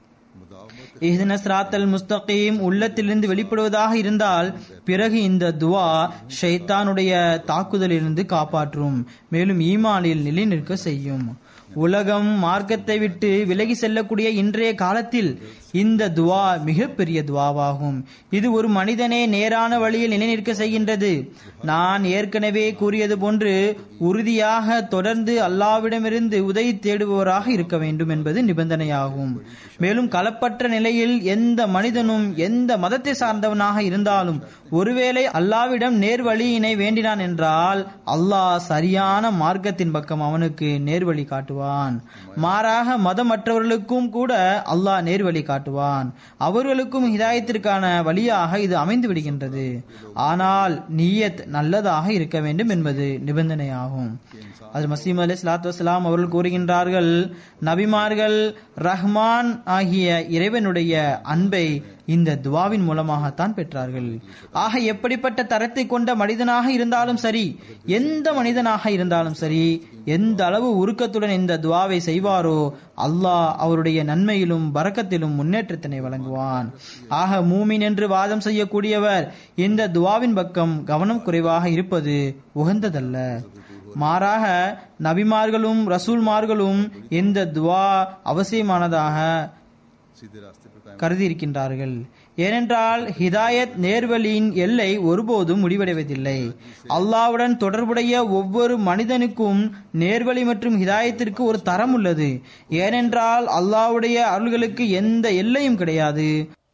இஹ்தின சிராத்தல் முஸ்தகீம் உள்ளத்திலிருந்து வெளிப்படுவதாக இருந்தால் பிறகு இந்த துவா ஷைத்தானுடைய தாக்குதலிலிருந்து காப்பாற்றும் மேலும் ஈமானில் நிலைநிற்க செய்யும் உலகம் மார்க்கத்தை விட்டு விலகி செல்லக்கூடிய இன்றைய காலத்தில் இந்த துவா மிகப்பெரிய துவாவாகும் இது ஒரு மனிதனை நேரான வழியில் நிலைநிற்க செய்கின்றது நான் ஏற்கனவே கூறியது போன்று உறுதியாக தொடர்ந்து அல்லாவிடமிருந்து உதவி தேடுபவராக இருக்க வேண்டும் என்பது நிபந்தனையாகும் மேலும் களப்பற்ற நிலையில் எந்த மனிதனும் எந்த மதத்தை சார்ந்தவனாக இருந்தாலும் ஒருவேளை அல்லாவிடம் நேர்வழியினை வேண்டினான் என்றால் அல்லாஹ் சரியான மார்க்கத்தின் பக்கம் அவனுக்கு நேர்வழி காட்டுவான் மாறாக மதமற்றவர்களுக்கும் கூட அல்லாஹ் நேர்வழி காட்டுவான் அவர்களுக்கும் ஹிதாயத்திற்கான வழியாக இது அமைந்து விடுகின்றது ஆனால் நீயத் நல்லதாக இருக்க வேண்டும் என்பது நிபந்தனையாகும் அது மசீம் அலி சலாத்து வசலாம் அவர்கள் கூறுகின்றார்கள் நபிமார்கள் ரஹ்மான் ஆகிய இறைவனுடைய அன்பை இந்த துவாவின் மூலமாகத்தான் பெற்றார்கள் ஆக எப்படிப்பட்ட தரத்தை கொண்ட மனிதனாக இருந்தாலும் சரி எந்த மனிதனாக இருந்தாலும் சரி எந்த அளவு உருக்கத்துடன் இந்த துவாவை செய்வாரோ அல்லாஹ் அவருடைய நன்மையிலும் பறக்கத்திலும் முன்னேற்றத்தினை வழங்குவான் ஆக மூமின் என்று வாதம் செய்யக்கூடியவர் இந்த துவாவின் பக்கம் கவனம் குறைவாக இருப்பது உகந்ததல்ல மாறாக நபிமார்களும் ரசூல்மார்களும் இந்த துவா அவசியமானதாக सीधे रास्ते पर कायम கருதி இருக்கின்றார்கள் ஏனென்றால் ஹிதாயத் நேர்வழியின் எல்லை ஒருபோதும் முடிவடைவதில்லை அல்லாவுடன் தொடர்புடைய ஒவ்வொரு மனிதனுக்கும் நேர்வழி மற்றும் ஹிதாயத்திற்கு ஒரு தரம் உள்ளது ஏனென்றால் அல்லாவுடைய அருள்களுக்கு எந்த எல்லையும் கிடையாது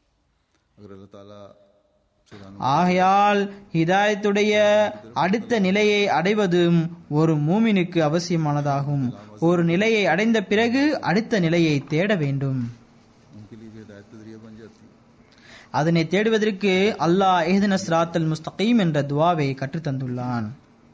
अगर अल्लाह ताला सुबहान ஆகையால் ஹிதாயத்துடைய அடுத்த நிலையை அடைவதும் ஒரு மூமினுக்கு அவசியமானதாகும் ஒரு நிலையை அடைந்த பிறகு அடுத்த நிலையை தேட வேண்டும் उनके लिए भी हिदायत का जरिया बन जाती है அதனை தேடுவதற்கு அல்லாஹ் ஏஹ்தின சிராத்தல் முஸ்தகீம் என்ற துவாவை கற்றுத் தந்துள்ளான்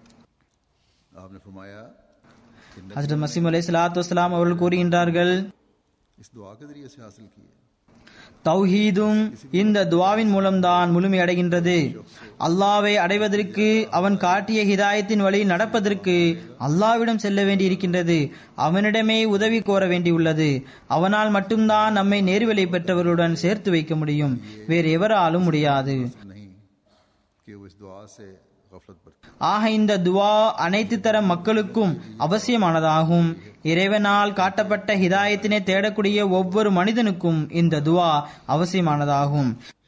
आपने फरमाया कि न- ஹஜரத் மசீம் அலை சலாத்து வசலாம் அவர்கள் கூறுகின்றார்கள் इस दुआ के जरिए से हासिल किए தௌஹீதும் இந்த துவாவின் மூலம்தான் முழுமையடைகின்றது அல்லாவை அடைவதற்கு அவன் காட்டிய ஹிதாயத்தின் வழி நடப்பதற்கு அல்லாவிடம் செல்ல வேண்டி இருக்கின்றது அவனிடமே உதவி கோர வேண்டியுள்ளது அவனால் மட்டும்தான் நம்மை நேர்வழி பெற்றவர்களுடன் சேர்த்து வைக்க முடியும் வேறு எவராலும் முடியாது नहीं कि वो इस दुआ से गफलत बरते ஆக இந்த துவா அனைத்து தர மக்களுக்கும் அவசியமானதாகும் இறைவனால் காட்டப்பட்ட ஹிதாயத்தினை தேடக்கூடிய ஒவ்வொரு மனிதனுக்கும் இந்த துவா அவசியமானதாகும்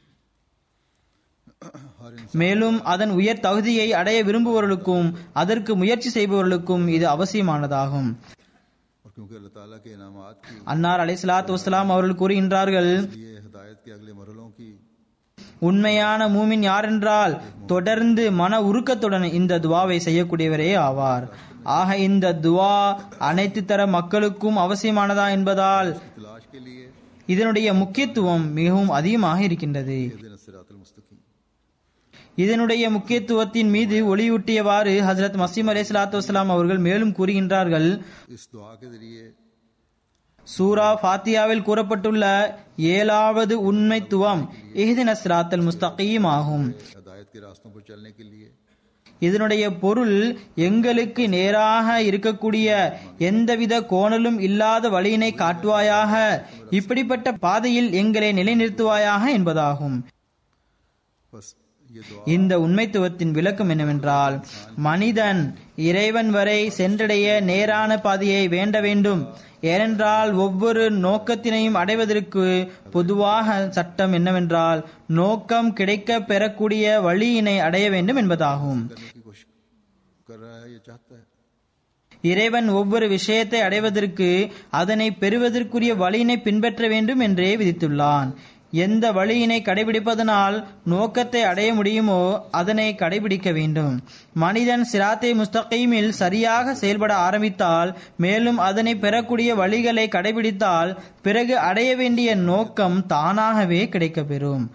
हर மேலும் அதன் உயர் தகுதியை அடைய விரும்புபவர்களுக்கும் அதற்கு முயற்சி செய்பவர்களுக்கும் இது அவசியமானதாகும் और क्योंकि अल्लाह ताला के इनामात की அன்னார் அலைஹிஸ்ஸலாத்து வஸ்ஸலாம் அவர்கள் கூறுகின்றார்கள் लिए हिदायत के अगले मरहलों की உண்மையான மூமின் யாரென்றால் தொடர்ந்து மன உருக்கத்துடன் இந்த துவாவை செய்யக்கூடியவரே ஆவார் ஆக இந்த துவா அனைத்து தர மக்களுக்கும் அவசியமானதா என்பதால் तलाश के लिए இதனுடைய முக்கியத்துவம் மிகவும் அதிகமாக இருக்கின்றது दिन सिरातल मुस्तकीम இதனுடைய முக்கியத்துவத்தின் மீது ஒளியூட்டியவாறு ஹசரத் மசீம் அலி சலாத்து வஸ்லாம் அவர்கள் மேலும் கூறுகின்றார்கள் इस दुआ के जरिए சூரா ஃபாத்தியாவில் கூறப்பட்டுள்ள ஏழாவது உண்மைத்துவம் இஹ்தின சிராத்தல் முஸ்தகீம் ஆகும் हिदायत के रास्तों पर चलने के लिए இதனுடைய பொருள் எங்களுக்கு நேராக இருக்கக்கூடிய எந்தவித கோணலும் இல்லாத வழியினை காட்டுவாயாக இப்படிப்பட்ட பாதையில் எங்களை நிலைநிறுத்துவாயாக என்பதாகும் बस ये दुआ இந்த உண்மைத்துவத்தின் விளக்கம் என்னவென்றால் மனிதன் இறைவன் வரை சென்றடைய நேரான பாதையை வேண்ட வேண்டும் ஏனென்றால் ஒவ்வொரு நோக்கத்தினையும் அடைவதற்கு பொதுவாக சட்டம் என்னவென்றால் நோக்கம் கிடைக்க பெறக்கூடிய வழியினை அடைய வேண்டும் என்பதாகும் करने की कोशिश कर रहा है या चाहता है இறைவன் ஒவ்வொரு விஷயத்தை அடைவதற்கு அதனை பெறுவதற்குரிய வழியினை பின்பற்ற வேண்டும் என்றே விதித்துள்ளான் எந்த வழியினை கடைபிடிப்பதனால் நோக்கத்தை அடைய முடியுமோ அதனை கடைபிடிக்க வேண்டும் மனிதன் சிராத்தை முஸ்தகீமில் சரியாக செயல்பட ஆரம்பித்தால் மேலும் அதனை பெறக்கூடிய வழிகளை கடைபிடித்தால் பிறகு அடைய வேண்டிய நோக்கம் தானாகவே கிடைக்கப்பெறும்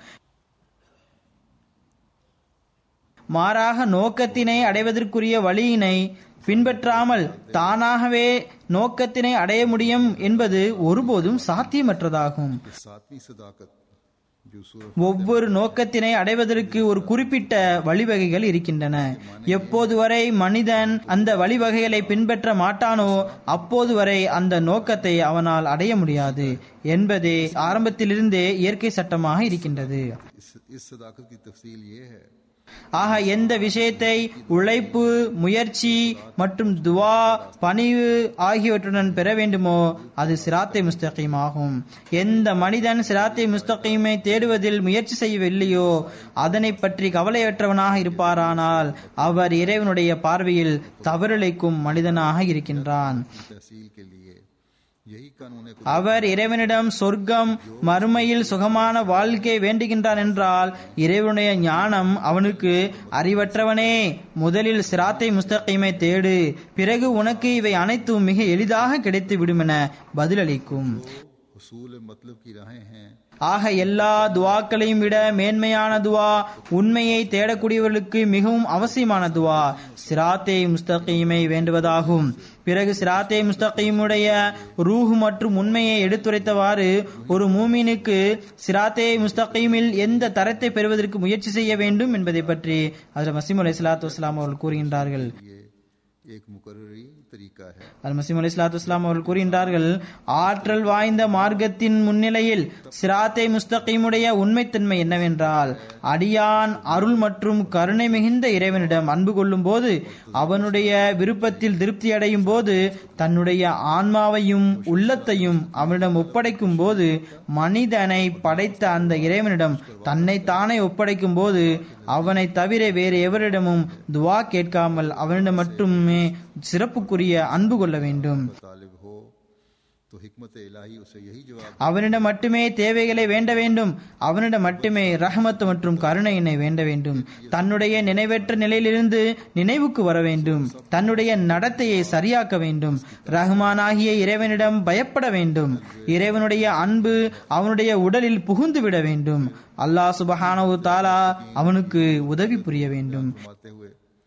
மாறாக நோக்கத்தினை அடைவதற்குரிய வழியினை பின்பற்றாமல் தானாகவே நோக்கத்தினை அடைய முடியும் என்பது ஒருபோதும் சாத்தியமற்றதாகும் कि सातवीं सदाकत जो सूरत ஒவ்வொரு நோக்கத்தினை அடைவதற்கு ஒரு குறிப்பிட்ட வழிவகைகள் இருக்கின்றன எப்போது வரை மனிதன் அந்த வழிவகைகளை பின்பற்ற மாட்டானோ அப்போது வரை அந்த நோக்கத்தை அவனால் அடைய முடியாது என்பதே ஆரம்பத்திலிருந்தே இயற்கை சட்டமாக இருக்கின்றது इस इस सदाकत की तफसील ये है ஆக எந்த விஷயத்தை உழைப்பு முயற்சி மற்றும் துவா பணிவு ஆகியவற்றுடன் பெற வேண்டுமோ அது சிராத்தை முஸ்தகீம் ஆகும் எந்த மனிதன் சிராத்தை முஸ்தகீமை தேடுவதில் முயற்சி செய்யவில்லையோ அதனை பற்றி கவலையற்றவனாக இருப்பாரானால் அவர் இறைவனுடைய பார்வையில் தவறிழைக்கும் மனிதனாக இருக்கின்றான் तहसील के लिए यही कानून है அவர் இறைவனிடம் சொர்க்கம் மறுமையில் சுகமான வாழ்க்கை வேண்டுகின்றான் என்றால் இறைவனுடைய ஞானம் அவனுக்கு அறிவற்றவனே முதலில் சிராத்தை முஸ்தகீமை தேடு பிறகு உனக்கு இவை அனைத்தும் மிக எளிதாக கிடைத்து விடுமென பதிலளிக்கும் हसूल मतलब की राहें हैं ஆக எல்லா துவாக்களையும் விட மேன்மையான துவா உண்மையை தேடக்கூடியவர்களுக்கு மிகவும் அவசியமான துவா சிராத்தே முஸ்தகீமை வேண்டுவதாகும் பிறகு சிராத்தே முஸ்தகீமுடைய ரூஹ் மற்றும் உண்மையை எடுத்துரைத்தவாறு ஒரு மூமினுக்கு சிராத்தே முஸ்தகீமில் எந்த தரத்தை பெறுவதற்கு முயற்சி செய்ய வேண்டும் என்பதை பற்றி அதில் மசீம் அலி சலாத்து வஸ்லாம் அவர்கள் கூறுகின்றார்கள் ये एक मुकर्री तरीका है அல் மசீம் அலி சலாத்து வஸ்லாம் அவர்கள் கூறுகின்றார்கள் ஆற்றல் வாய்ந்த மார்க்கத்தின் முன்னிலையில் சிராத்தை முஸ்தகீமுடைய உண்மைத்தன்மை என்னவென்றால் அடியான் அருள் மற்றும் கருணை மிகுந்த இறைவனிடம் அன்பு கொள்ளும் போது அவனுடைய விருப்பத்தில் திருப்தி அடையும் போது தன்னுடைய ஆன்மாவையும் உள்ளத்தையும் அவனிடம் ஒப்படைக்கும் போது மனிதனை படைத்த அந்த இறைவனிடம் தன்னை தானே ஒப்படைக்கும் போது அவனை தவிர வேறு எவரிடமும் துவா கேட்காமல் அவனிடம் மட்டுமே சிறப்புக்குரிய அன்பு கொள்ள வேண்டும் तालिब हो तो हिकमत इलाही उसे यही जवाब அவனிடம் மட்டுமே தேவைகளை வேண்ட வேண்டும் அவனிடம் மட்டுமே ரஹமத் மற்றும் கருணையினை வேண்ட வேண்டும் தன்னுடைய நினைவற்ற நிலையிலிருந்து நினைவுக்கு வர வேண்டும் தன்னுடைய நடத்தையை சரியாக்க வேண்டும் ரஹ்மானாகிய இறைவனிடம் பயப்பட வேண்டும் இறைவனுடைய அன்பு அவனுடைய உடலில் புகுந்து விட வேண்டும் அல்லாஹ் சுபஹானவு தாலா அவனுக்கு உதவி புரிய வேண்டும் फरमाते हुए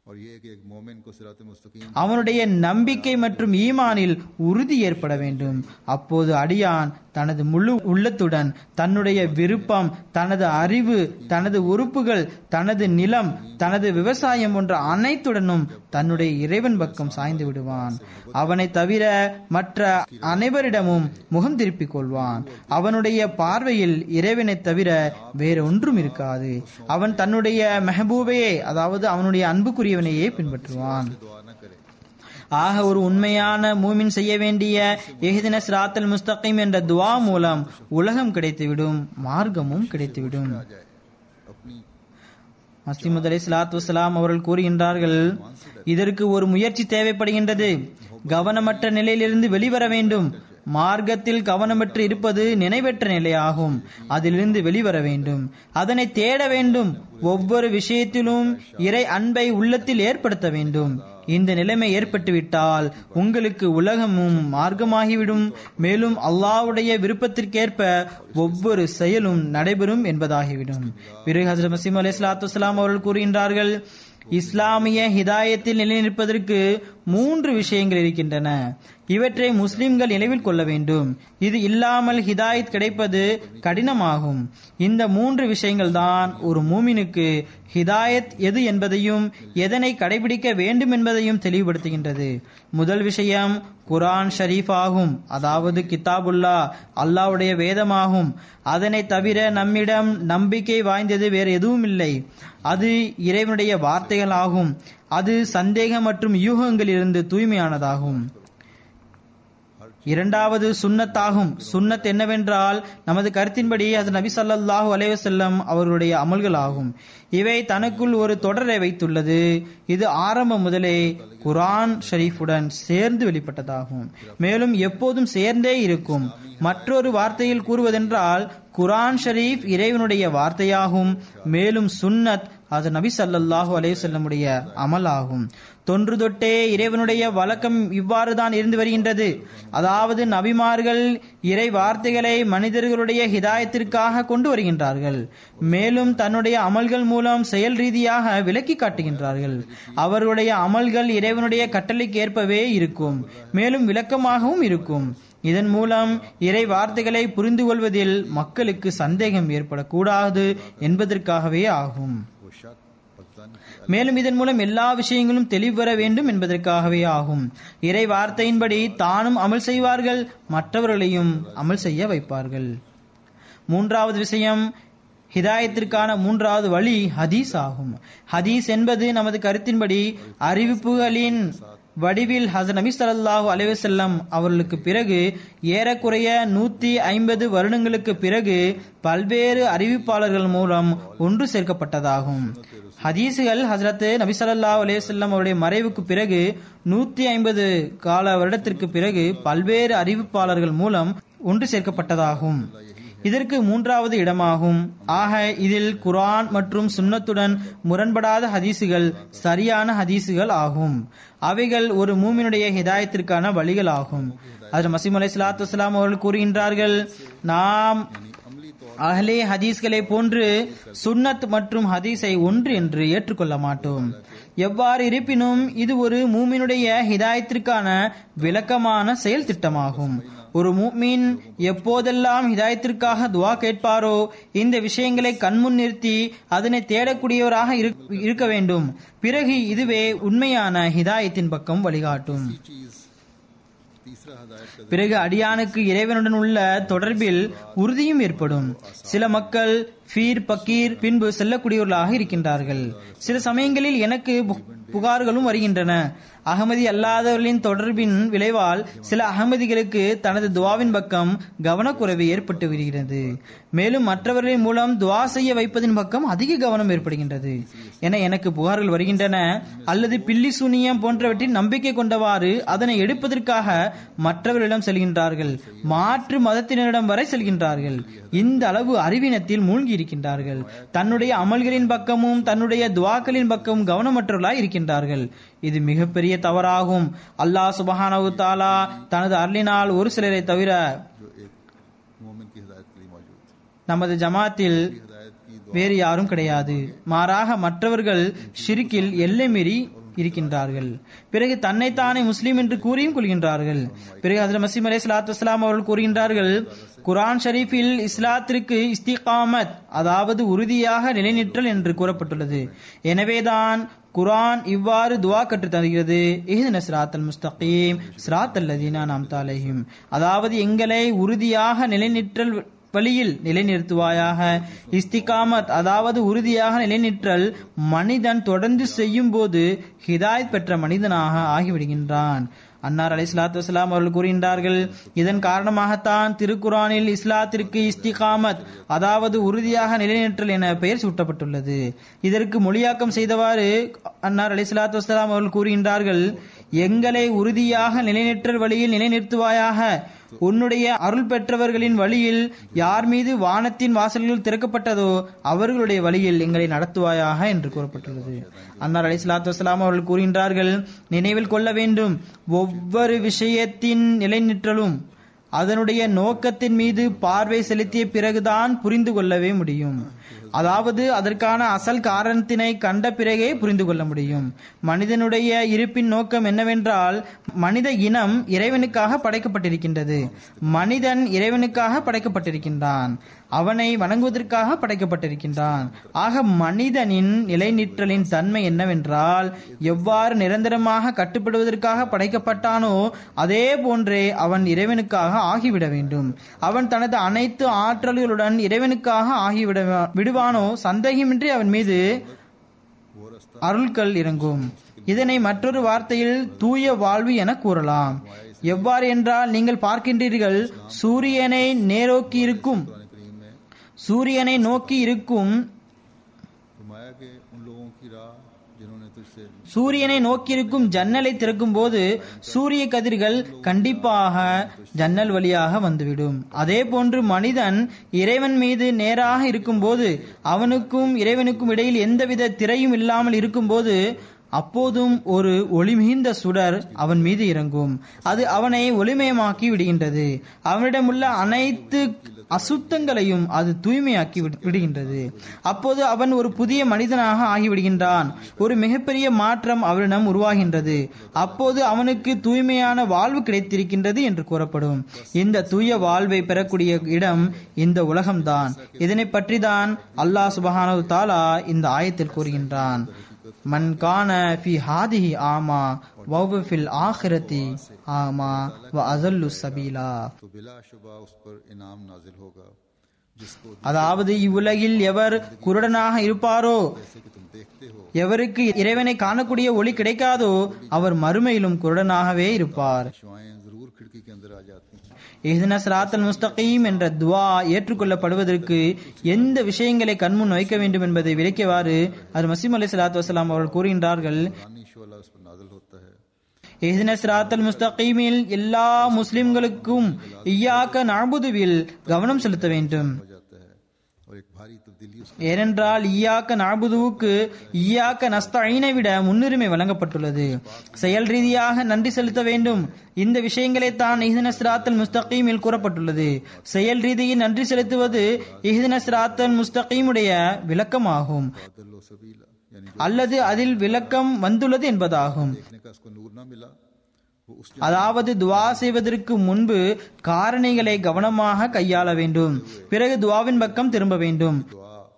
और ये है कि एक मोमिन को सिरात मुस्तकीम அவனுடைய நம்பிக்கை மற்றும் ஈமானில் உறுதி ஏற்பட வேண்டும் அப்போது அடியான் தனது முழு உள்ளத்துடன் தன்னுடைய விருப்பம் தனது அறிவு தனது உறுப்புகள் தனது நிலம் தனது விவசாயம் போன்ற அனைத்துடனும் தன்னுடைய இறைவன் பக்கம் சாய்ந்து விடுவான் அவனை தவிர மற்ற அனைவரிடமும் முகம் திருப்பிக் கொள்வான் அவனுடைய பார்வையில் இறைவனை தவிர வேற ஒன்றும் இருக்காது அவன் தன்னுடைய மெஹபூபையே அதாவது அவனுடைய அன்புக்குரியவனையே பின்பற்றுவான் दुआ न करे ஆக ஒரு உண்மையான மூமின் செய்ய வேண்டிய எஹிதின சிராத்தல் முஸ்தகிம் என்ற துவா மூலம் உலகம் கிடைத்துவிடும் மார்க்கமும் கிடைத்துவிடும் आ जाए अपनी மஸ்திமுத் அலி சலாத்து வசலாம் அவர்கள் கூறுகின்றார்கள் இதற்கு ஒரு முயற்சி தேவைப்படுகின்றது கவனமற்ற நிலையிலிருந்து வெளிவர வேண்டும் மார்க்கத்தில் கவனமற்று இருப்பது நினைவற்ற நிலையாகும் அதிலிருந்து வெளிவர வேண்டும் அதனை தேட வேண்டும் ஒவ்வொரு விஷயத்திலும் இறை அன்பை உள்ளத்தில் ஏற்படுத்த வேண்டும் இந்த நிலைமை ஏற்பட்டுவிட்டால் உங்களுக்கு உலகமும் மார்க்கமாகிவிடும் மேலும் அல்லாஹ்வுடைய விருப்பத்திற்கேற்ப ஒவ்வொரு செயலும் நடைபெறும் என்பதாகிவிடும் பிறகு ஹசரத் மசீம் அலி சலாத்து அவர்கள் கூறுகின்றார்கள் இஸ்லாமிய ஹிதாயத்தில் நிலைநிற்பதற்கு மூன்று விஷயங்கள் இருக்கின்றன இவற்றை முஸ்லிம்கள் நினைவில் கொள்ள வேண்டும் இது இல்லாமல் ஹிதாயத் கிடைப்பது கடினமாகும் இந்த மூன்று விஷயங்கள் தான் ஒரு மூமினுக்கு ஹிதாயத் எது என்பதையும் எதனை கடைபிடிக்க வேண்டும் என்பதையும் தெளிவுபடுத்துகின்றது முதல் விஷயம் குரான் ஷரீஃப் ஆகும் அதாவது கிதாபுல்லா அல்லாவுடைய வேதமாகும் அதனை தவிர நம்மிடம் நம்பிக்கை வாய்ந்தது வேறு எதுவும் இல்லை அது இறைவனுடைய வார்த்தைகள் ஆகும் அது சந்தேகம் மற்றும் யூகங்களிலிருந்து தூய்மையானதாகும் இரண்டாவது சுன்னத்தாகும் சுன்னத் என்னவென்றால் நமது கருத்தின்படி அது நபி ஸல்லல்லாஹு அலைஹி வஸல்லம் அவர்களுடைய அமல்கள் ஆகும் இவை தனக்குள் ஒரு தொடரை வைத்துள்ளது இது ஆரம்பம் முதலே குரான் ஷரீஃபுடன் சேர்ந்து வெளிப்பட்டதாகும் மேலும் எப்போதும் சேர்ந்தே இருக்கும் மற்றொரு வார்த்தையில் கூறுவதென்றால் குரான் ஷரீஃப் இறைவனுடைய வார்த்தையாகும் மேலும் சுன்னத் அது நபி ஸல்லல்லாஹு அலைஹி வஸல்லமுடைய அமலாகும் தொன்று தொட்டே இறைவனுடைய வழக்கம் இவ்வாறு தான் இருந்து வருகின்றது அதாவது நபிமார்கள் இறை வார்த்தைகளை மனிதர்களுடைய ஹிதாயத்திற்காக கொண்டு வருகின்றார்கள் மேலும் தன்னுடைய அமல்கள் மூலம் செயல் ரீதியாக விளக்கி காட்டுகின்றார்கள் அவர்களுடைய அமல்கள் இறைவனுடைய கட்டளைக்கு ஏற்பவே இருக்கும் மேலும் விளக்கமாகவும் இருக்கும் இதன் மூலம் இறை வார்த்தைகளை புரிந்து கொள்வதில் மக்களுக்கு சந்தேகம் ஏற்படக்கூடாது என்பதற்காகவே ஆகும் वो शक पता नहीं மேலும் இதன் மூலம் எல்லா விஷயங்களும் தெளிவு வர வேண்டும் என்பதற்காகவே ஆகும் இறை வார்த்தையின்படி தானும் அமல் செய்வார்கள் மற்றவர்களையும் அமல் செய்ய வைப்பார்கள் மூன்றாவது விஷயம் ஹிதாயத்திற்கான மூன்றாவது வழி ஹதீஸ் ஆகும் ஹதீஸ் என்பது நமது கருத்தின்படி அறிவிப்புகளின் வடிவில் ஹசன் நபி ஸல்லல்லாஹு அலைஹி வஸல்லம் அவர்களுக்கு பிறகு ஏறக்குறைய நூத்தி ஐம்பது வருடங்களுக்கு பிறகு பல்வேறு அறிவிப்பாளர்கள் மூலம் ஒன்று சேர்க்கப்பட்டதாகும் ஹதீஸுகள் ஹசரத் நபி ஸல்லல்லாஹு அலைஹி வஸல்லம் அவருடைய மறைவுக்கு பிறகு நூத்தி ஐம்பது கால வருடத்திற்கு பிறகு பல்வேறு அறிவிப்பாளர்கள் மூலம் ஒன்று சேர்க்கப்பட்டதாகும் இதற்கு மூன்றாவது இடமாகும் ஆக இதில் குர்ஆன் மற்றும் சுன்னத்துடன் முரண்படாத ஹதீசுகள் சரியான ஹதீசுகள் ஆகும் அவைகள் ஒரு மூமினுடைய ஹிதாயத்திற்கான வழிகள் ஆகும் அதில் மசீம் அலை சலாத்து வலாம் அவர்கள் கூறுகின்றார்கள் நாம் அஹ்லே ஹதீஸ்களை போன்று சுன்னத் மற்றும் ஹதீஸை ஒன்று என்று ஏற்றுக்கொள்ள மாட்டோம் எவ்வாறு இருப்பினும் இது ஒரு மூமினுடைய ஹிதாயத்திற்கான விளக்கமான செயல் திட்டமாகும் ஒரு மூமின் எப்போதெல்லாம் ஹிதாயத்திற்காக துவா கேட்பாரோ இந்த விஷயங்களை கண்முன் நிறுத்தி அதனை தேடக்கூடியவராக இருக்- இருக்க வேண்டும் பிறகு இதுவே உண்மையான ஹிதாயத்தின் பக்கம் வழிகாட்டும் चीज तीसरा हदायत का பிறகு அடியானுக்கு இறைவனுடன் உள்ள தொடர்பில் உறுதியும் ஏற்படும் சில மக்கள் ஃபீர் பக்கீர் பின்பு செல்லக்கூடியவர்களாக இருக்கின்றார்கள் சில சமயங்களில் எனக்கு பு- புகார்களும் வருகின்றன அகமதி அல்லாதவர்களின் தொடர்பின் விளைவால் சில அகமதிகளுக்கு தனது துவாவின் பக்கம் கவனக்குறைவு ஏற்பட்டு வருகிறது மேலும் மற்றவர்களின் மூலம் துவா செய்ய வைப்பதின் பக்கம் அதிக கவனம் ஏற்படுகின்றது என எனக்கு புகார்கள் வருகின்றன அல்லது பில்லி சூனியம் போன்றவற்றில் நம்பிக்கை கொண்டவாறு அதனை எடுப்பதற்காக மற்றவர்களிடம் செல்கின்றார்கள் மாற்று மதத்தினரிடம் வரை செல்கின்றார்கள் இந்த அளவு அறிவினத்தில் மூழ்கி இருக்கின்றார்கள் தன்னுடைய அமல்களின் பக்கமும் தன்னுடைய துவாக்களின் பக்கமும் கவனமற்றவர்களாய் இருக்கின்றார்கள் இது மிகப்பெரிய தவறாகும் அல்லாஹ் சுபஹானஹு தாலா தனது அருளினால் ஒரு சிலரை தவிர जो एक मोमिन की हिदायत के लिए मौजूद है நமது ஜமாத்தில் हिदायत की வேறு யாரும் கிடையாது மாறாக மற்றவர்கள் ஷிரிக்கில் எல்லை மீறி இருக்கின்றார்கள் பிறகு தன்னைத்தானே முஸ்லீம் என்று கூறியும் கொள்கின்றார்கள் பிறகு ஹசரத் மசீம் அலை சலாத்து வஸ்லாம் அவர்கள் கூறுகின்றார்கள் குரான் ஷரீஃபில் இஸ்லாத்திற்கு இஸ்திகாமத் அதாவது உறுதியாக நிலைநிற்றல் என்று கூறப்பட்டுள்ளது எனவேதான் குரான் இவ்வாறு துவா கற்றுத் தருகிறது இஹ்தின சிராத்தல் முஸ்தகீம் சிராத்தல் லதீனா நாம் தாலையும் அதாவது எங்களை உறுதியாக நிலைநிற்றல் வழியில் நிலைநிறுத்துவாயாக இஸ்திகாமத் அதாவது உறுதியாக நிலைநிற்றல் மனிதன் தொடர்ந்து செய்யும் போது ஹிதாயத் பெற்ற மனிதனாக ஆகிவிடுகின்றான் அன்னார் அலை சலாத்து வசலாம் அவர்கள் கூறுகின்றார்கள் இதன் காரணமாகத்தான் திருக்குரானில் இஸ்லாத்திற்கு இஸ்திகாமத் அதாவது உறுதியாக நிலைநிற்றல் என பெயர் சூட்டப்பட்டுள்ளது இதற்கு மொழியாக்கம் செய்தவாறு அன்னார் அலை சலாத்து வசலாம் அவர்கள் கூறுகின்றார்கள் எங்களை உறுதியாக நிலைநிற்றல் வழியில் நிலைநிறுத்துவாயாக உன்னுடைய அருள் பெற்றவர்களின் வழியில் யார் மீது வானத்தின் வாசல்கள் திறக்கப்பட்டதோ அவர்களுடைய வழியில் எங்களை நடத்துவாயாக என்று கூறப்பட்டுள்ளது அன்னார் அலி சலாத்து வசலாம் அவர்கள் கூறுகின்றார்கள் நினைவில் கொள்ள வேண்டும் ஒவ்வொரு விஷயத்தின் நிலைநிற்றலும் அதனுடைய நோக்கத்தின் மீது பார்வை செலுத்திய பிறகுதான் புரிந்து கொள்ளவே முடியும் அதாவது அதற்கான அசல் காரணத்தினை கண்ட பிறகே புரிந்து கொள்ள முடியும் மனிதனுடைய இருப்பின் நோக்கம் என்னவென்றால் மனித இனம் இறைவனுக்காக படைக்கப்பட்டிருக்கின்றது மனிதன் இறைவனுக்காக படைக்கப்பட்டிருக்கின்றான் அவனை வணங்குவதற்காக படைக்கப்பட்டிருக்கின்றான் ஆக மனிதனின் நிலைநிற்றலின் தன்மை என்னவென்றால் எவ்வாறு நிரந்தரமாக கட்டுப்படுவதற்காக படைக்கப்பட்டானோ அதே போன்றே அவன் இறைவனுக்காக ஆகிவிட வேண்டும் அவன் தனது அனைத்து ஆற்றல்களுடன் இறைவனுக்காக ஆகிவிட விடுவானோ சந்தேகமின்றி அவன் மீது அருள்கள் இறங்கும் இதனை மற்றொரு வார்த்தையில் தூய வாழ்வு என கூறலாம் எவ்வாறு என்றால் நீங்கள் பார்க்கின்றீர்கள் சூரியனை நேரோக்கி இருக்கும் சூரியனை நோக்கி இருக்கும் फरमाया कि उन लोगों की राह जिन्होंने तुझसे சூரியனை நோக்கியிருக்கும் ஜன்னலை திறக்கும் போது சூரிய கதிர்கள் கண்டிப்பாக ஜன்னல் வழியாக வந்துவிடும் அதே போன்று மனிதன் இறைவன் மீது நேராக இருக்கும்போது அவனுக்கும் இறைவனுக்கும் இடையில் எந்தவித திரையும் இல்லாமல் இருக்கும்போது அப்போதும் ஒரு ஒளி மிகுந்த சுடர் அவன் மீது இறங்கும் அது அவனை ஒளிமயமாக்கி விடுகின்றது அவனிடமுள்ள அனைத்து அசுத்தங்களையும் அது தூய்மையாக்கி விடு- விடுகின்றது அப்போது அவன் ஒரு புதிய மனிதனாக ஆகிவிடுகின்றான் ஒரு மிகப்பெரிய மாற்றம் அவனிடம் உருவாகின்றது அப்போது அவனுக்கு தூய்மையான வாழ்வு கிடைத்திருக்கின்றது என்று கூறப்படும் இந்த தூய வாழ்வை பெறக்கூடிய இடம் இந்த உலகம்தான் இதனை பற்றிதான் அல்லாஹ் சுபஹானஹு தாலா இந்த ஆயத்தில் கூறுகின்றான் மன் கான ஃபி ஹாதிஹி ஆமா வௌவ ஃபில் ஆஹிரதி ஆமா வ அஸல்லு சபீலா तो बिलाशुबा उस पर इनाम नाजिल होगा जिसको அதாவது இவ்வுலகில் எவர் குருடனாக இருப்பாரோ जैसे कि तुम देखते हो எவருக்கு இறைவனை காணக்கூடிய ஒளி கிடைக்காதோ அவர் மறுமையிலும் குருடனாகவே இருப்பார் शुआएं जरूर खिड़की के अंदर आ जाती हैं இஹ்தின சிராத்தல் முஸ்தகீம் என்ற துவா ஏற்றுக்கொள்ளப்படுவதற்கு எந்த விஷயங்களை கண்முன் வைக்க வேண்டும் என்பதை விளக்கியவாறு அது மசீம் அலி சலாத்து வசலாம் அவர்கள் கூறுகின்றார்கள் रानी शोला उस पर नाजिल होता है இஹ்தின சிராத்தல் முஸ்தகீமில் எல்லா முஸ்லிம்களுக்கும் இய்யாக்க நாபுதுவில் கவனம் செலுத்த வேண்டும் हो जाता है और एक भारी तब्दीली उस ஏனென்றால் ஈயாக்க நாபுதுவுக்கு ஈயாக்க நஸ்தீனை விட முன்னுரிமை வழங்கப்பட்டுள்ளது செயல் ரீதியாக நன்றி செலுத்த வேண்டும் இந்த விஷயங்களை தான் இஹ்தின சிராத்தல் முஸ்தகீமில் கூறப்பட்டுள்ளது செயல் ரீதியில் நன்றி செலுத்துவது இஹ்தின சிராத்தல் முஸ்தகீமுடைய விளக்கமாகும் बादल व सबीला यानी அல்லது அதில் விளக்கம் வந்துள்ளது என்பதாகும் देखने का उसको नूर ना मिला वो उस அதாவது துவா செய்வதற்கு முன்பு காரணிகளை கவனமாக கையாள வேண்டும் பிறகு துவாவின் பக்கம் திரும்ப வேண்டும் दुआ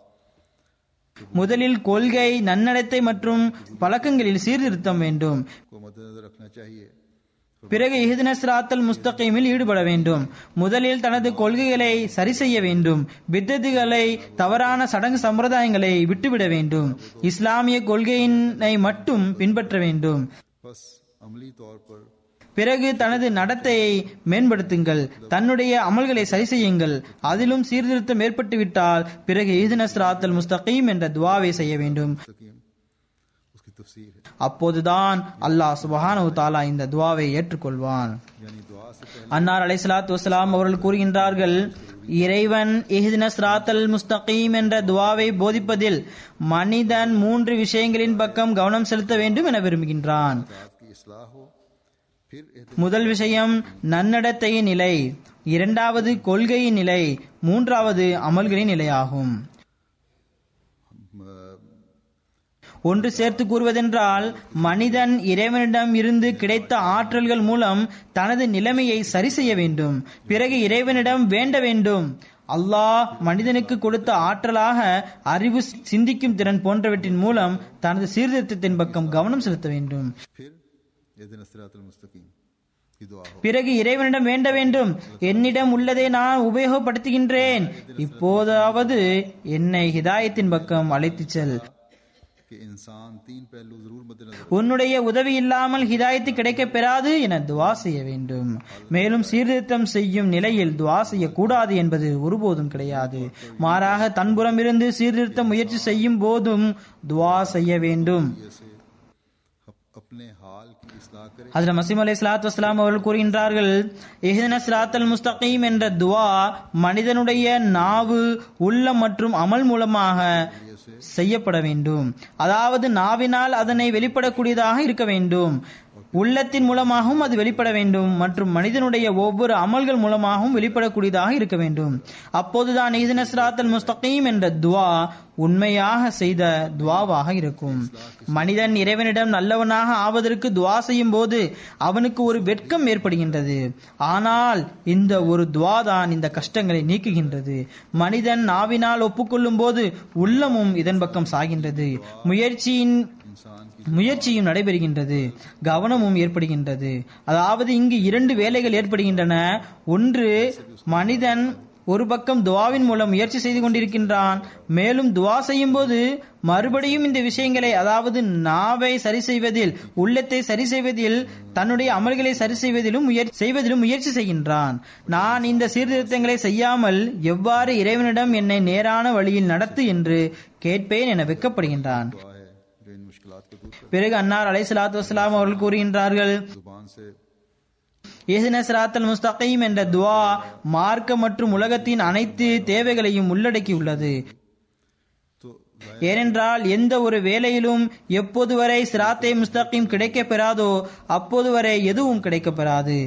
முதலில் கொள்கை நன்னடத்தை மற்றும் பழக்கங்களில் சீர்திருத்தம் வேண்டும் को मद्देनजर रखना चाहिए பிறகு இஹ்தின சிராத்தல் முஸ்தகீமில் ஈடுபட வேண்டும் முதலில் தனது கொள்கைகளை சரி செய்ய வேண்டும் பித்தத்துகளை தவறான சடங்கு சம்பிரதாயங்களை விட்டுவிட வேண்டும் இஸ்லாமிய கொள்கையினை மட்டும் பின்பற்ற வேண்டும் बस अमली तौर पर பிறகு தனது நடத்தையை மேம்படுத்துங்கள் தன்னுடைய அமல்களை சரி செய்யுங்கள் அதிலும் சீர்திருத்தம் ஏற்பட்டுவிட்டால் பிறகு ஈதின சிராத்தல் முஸ்தகீம் என்ற துவாவை செய்ய வேண்டும் मुस्तकीम उसकी तफसीर है அப்போதுதான் அல்லாஹ் சுபஹானஹு தாலா இந்த துவாவை ஏற்றுக்கொள்வான் यानी दुआ से पहले அன்னார் அலைஹிஸ்ஸலாத்து வஸலாம் அவர்கள் கூறுகின்றார்கள் இறைவன் இஹ்தின சிராத்தல் முஸ்தகீம் என்ற துவாவை போதிப்பதில் மனிதன் மூன்று விஷயங்களின் பக்கம் கவனம் செலுத்த வேண்டும் என விரும்புகின்றான் रात की इसलाह हो फिर एहत- முதல் விஷயம் நன்னடத்தையின் நிலை இரண்டாவது கொள்கையின் நிலை மூன்றாவது அமல்களின் நிலையாகும் ஒன்று சேர்த்து கூறுவதென்றால் மனிதன் இறைவனிடம் இருந்து கிடைத்த ஆற்றல்கள் மூலம் தனது நிலைமையை சரி செய்ய வேண்டும் பிறகு இறைவனிடம் வேண்ட வேண்டும் அல்லாஹ் மனிதனுக்கு கொடுத்த ஆற்றலாக அறிவு சிந்திக்கும் திறன் போன்றவற்றின் மூலம் தனது சீர்திருத்தத்தின் பக்கம் கவனம் செலுத்த வேண்டும் फिर ये दिन सिरातुल मुस्तकीम की दुआ हो பிறகு இறைவனிடம் வேண்ட வேண்டும் என்னிடம் உள்ளதை நான் உபயோகப்படுத்துகின்றேன் இப்போதாவது என்னை ஹிதாயத்தின் பக்கம் அழைத்துச் செல் कि इंसान तीन पहलू जरूर मद्देनजर உன்னுடைய உதவி இல்லாமல் ஹிதாயத்து கிடைக்கப் பெறாது என துவா செய்ய வேண்டும் மேலும் சீர்திருத்தம் செய்யும் நிலையில் துவா செய்யக்கூடாது என்பது ஒருபோதும் கிடையாது மாறாக தன்புறம் இருந்து சீர்திருத்த முயற்சி செய்யும் போதும் துவா செய்ய வேண்டும் से अप- अपने हाल की इस्लाह करे அதில் மசீம் அலை சலாத்து வஸ்லாம் அவர்கள் கூறுகின்றார்கள் இஹ்தின சிராத்தல் முஸ்தகீம் என்ற துவா மனிதனுடைய நாவு உள்ளம் மற்றும் அமல் மூலமாக செய்யப்பட வேண்டும் அதாவது நாவினால் அதனை வெளிப்படக்கூடியதாக இருக்க வேண்டும் உள்ளத்தின் மூலமாகவும் அது வெளிப்பட வேண்டும் மற்றும் மனிதனுடைய ஒவ்வொரு அமல்கள் மூலமாகவும் வெளிப்படக்கூடியதாக இருக்க வேண்டும் அப்போதுதான் இஹ்தின சிராத்தல் முஸ்தகீம் என்ற துவா உண்மையாக செய்த துவாவாக இருக்கும் மனிதன் இறைவனிடம் நல்லவனாக ஆவதற்கு துவா செய்யும் போது அவனுக்கு ஒரு வெட்கம் ஏற்படுகின்றது ஆனால் இந்த ஒரு துவா தான் இந்த கஷ்டங்களை நீக்குகின்றது மனிதன் நாவினால் ஒப்புக்கொள்ளும் போது உள்ளமும் இதன் பக்கம் சாகின்றது முயற்சியின் முயற்சியும் நடைபெறுகின்றது கவனமும் ஏற்படுகின்றது அதாவது இங்கு இரண்டு வேலைகள் ஏற்படுகின்றன ஒன்று மனிதன் ஒரு பக்கம் துவாவின் மூலம் முயற்சி செய்து கொண்டிருக்கின்றான் மேலும் துவா செய்யும் போது மறுபடியும் இந்த விஷயங்களை அதாவது நாவை சரி செய்வதில் உள்ளத்தை சரி செய்வதில் தன்னுடைய அமல்களை சரி செய்வதிலும் முயற்சி செய்வதிலும் முயற்சி செய்கின்றான் நான் இந்த சீர்திருத்தங்களை செய்யாமல் எவ்வாறு இறைவனிடம் என்னை நேரான வழியில் நடத்து என்று கேட்பேன் என வெட்கப்படுகின்றான் दुआ है जो इन मुश्किलात को दूर कर பிறகு அன்னார் அலை சலாத்து வசலாம் அவர்கள் கூறுகின்றார்கள் जुबान से இஹ்தின சிராத்தல் முஸ்தகீம் என்ற துவா மார்க்க மற்றும் உலகத்தின் அனைத்து தேவைகளையும் உள்ளடக்கியுள்ளது तो ஏனென்றால் எந்த ஒரு வேலையிலும் எப்போது வரை சிராத்தை முஸ்தகீம் கிடைக்கப் பெறாதோ அப்போது வரை எதுவும் கிடைக்கப் பெறாது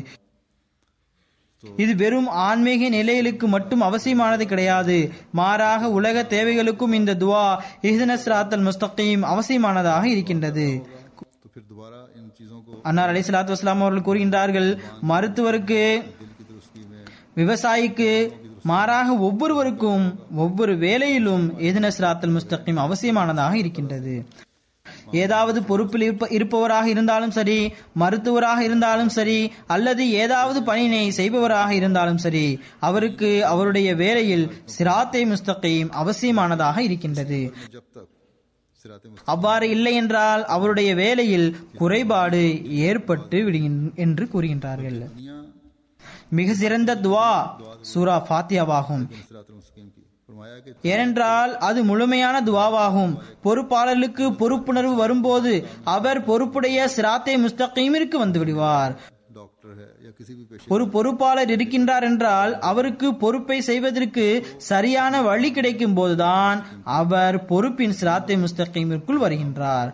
இது வெறும் ஆன்மீக நிலைகளுக்கு மட்டும் அவசியமானது கிடையாது மாறாக உலக தேவைகளுக்கும் இந்த துவா இஹ்தின சிராத்தல் முஸ்தகீம் அவசியமானதாக இருக்கின்றது तो फिर दोबारा इन चीजों को அன்னார் அலி சலாத்து வஸ்லாம் அவர்கள் கூறுகின்றார்கள் மருத்துவருக்கு दिल की दुरुस्ती में விவசாயிக்கு மாறாக ஒவ்வொருவருக்கும் ஒவ்வொரு வேலையிலும் ஏதின சிராத்தல் முஸ்தகிம் அவசியமானதாக இருக்கின்றது ஏதாவது பொறுப்பில் இருப்ப- இருப்பவராக இருந்தாலும் சரி மருத்துவராக இருந்தாலும் சரி அல்லது ஏதாவது பணியினை செய்பவராக இருந்தாலும் சரி அவருக்கு அவருடைய வேலையில் சிராத்தை முஸ்தகீம் அவசியமானதாக இருக்கின்றது जब तक सिरात அவ்வாறு இல்லை என்றால் அவருடைய வேலையில் குறைபாடு ஏற்பட்டு விடுகின் என்று கூறுகின்றார்கள் दुनिया மிக சிறந்த துவா சூரா ஃபாத்தியாவாகும் सिरात मुस्तकीम की फरमाया कि ஏனென்றால் அது முழுமையான துவாவாகும் பொறுப்பாளர்களுக்கு பொறுப்புணர்வு வரும்போது அவர் பொறுப்புடைய சிராத்தை முஸ்தகீமிற்கு வந்து விடுவார் डॉक्टर है या किसी भी पेशे ஒரு பொறுப்பாளர் இருக்கின்றார் என்றால் அவருக்கு பொறுப்பை செய்வதற்கு சரியான வழி கிடைக்கும் போதுதான் அவர் பொறுப்பின் சிராத்தை முஸ்தகீமிற்குள் வருகின்றார்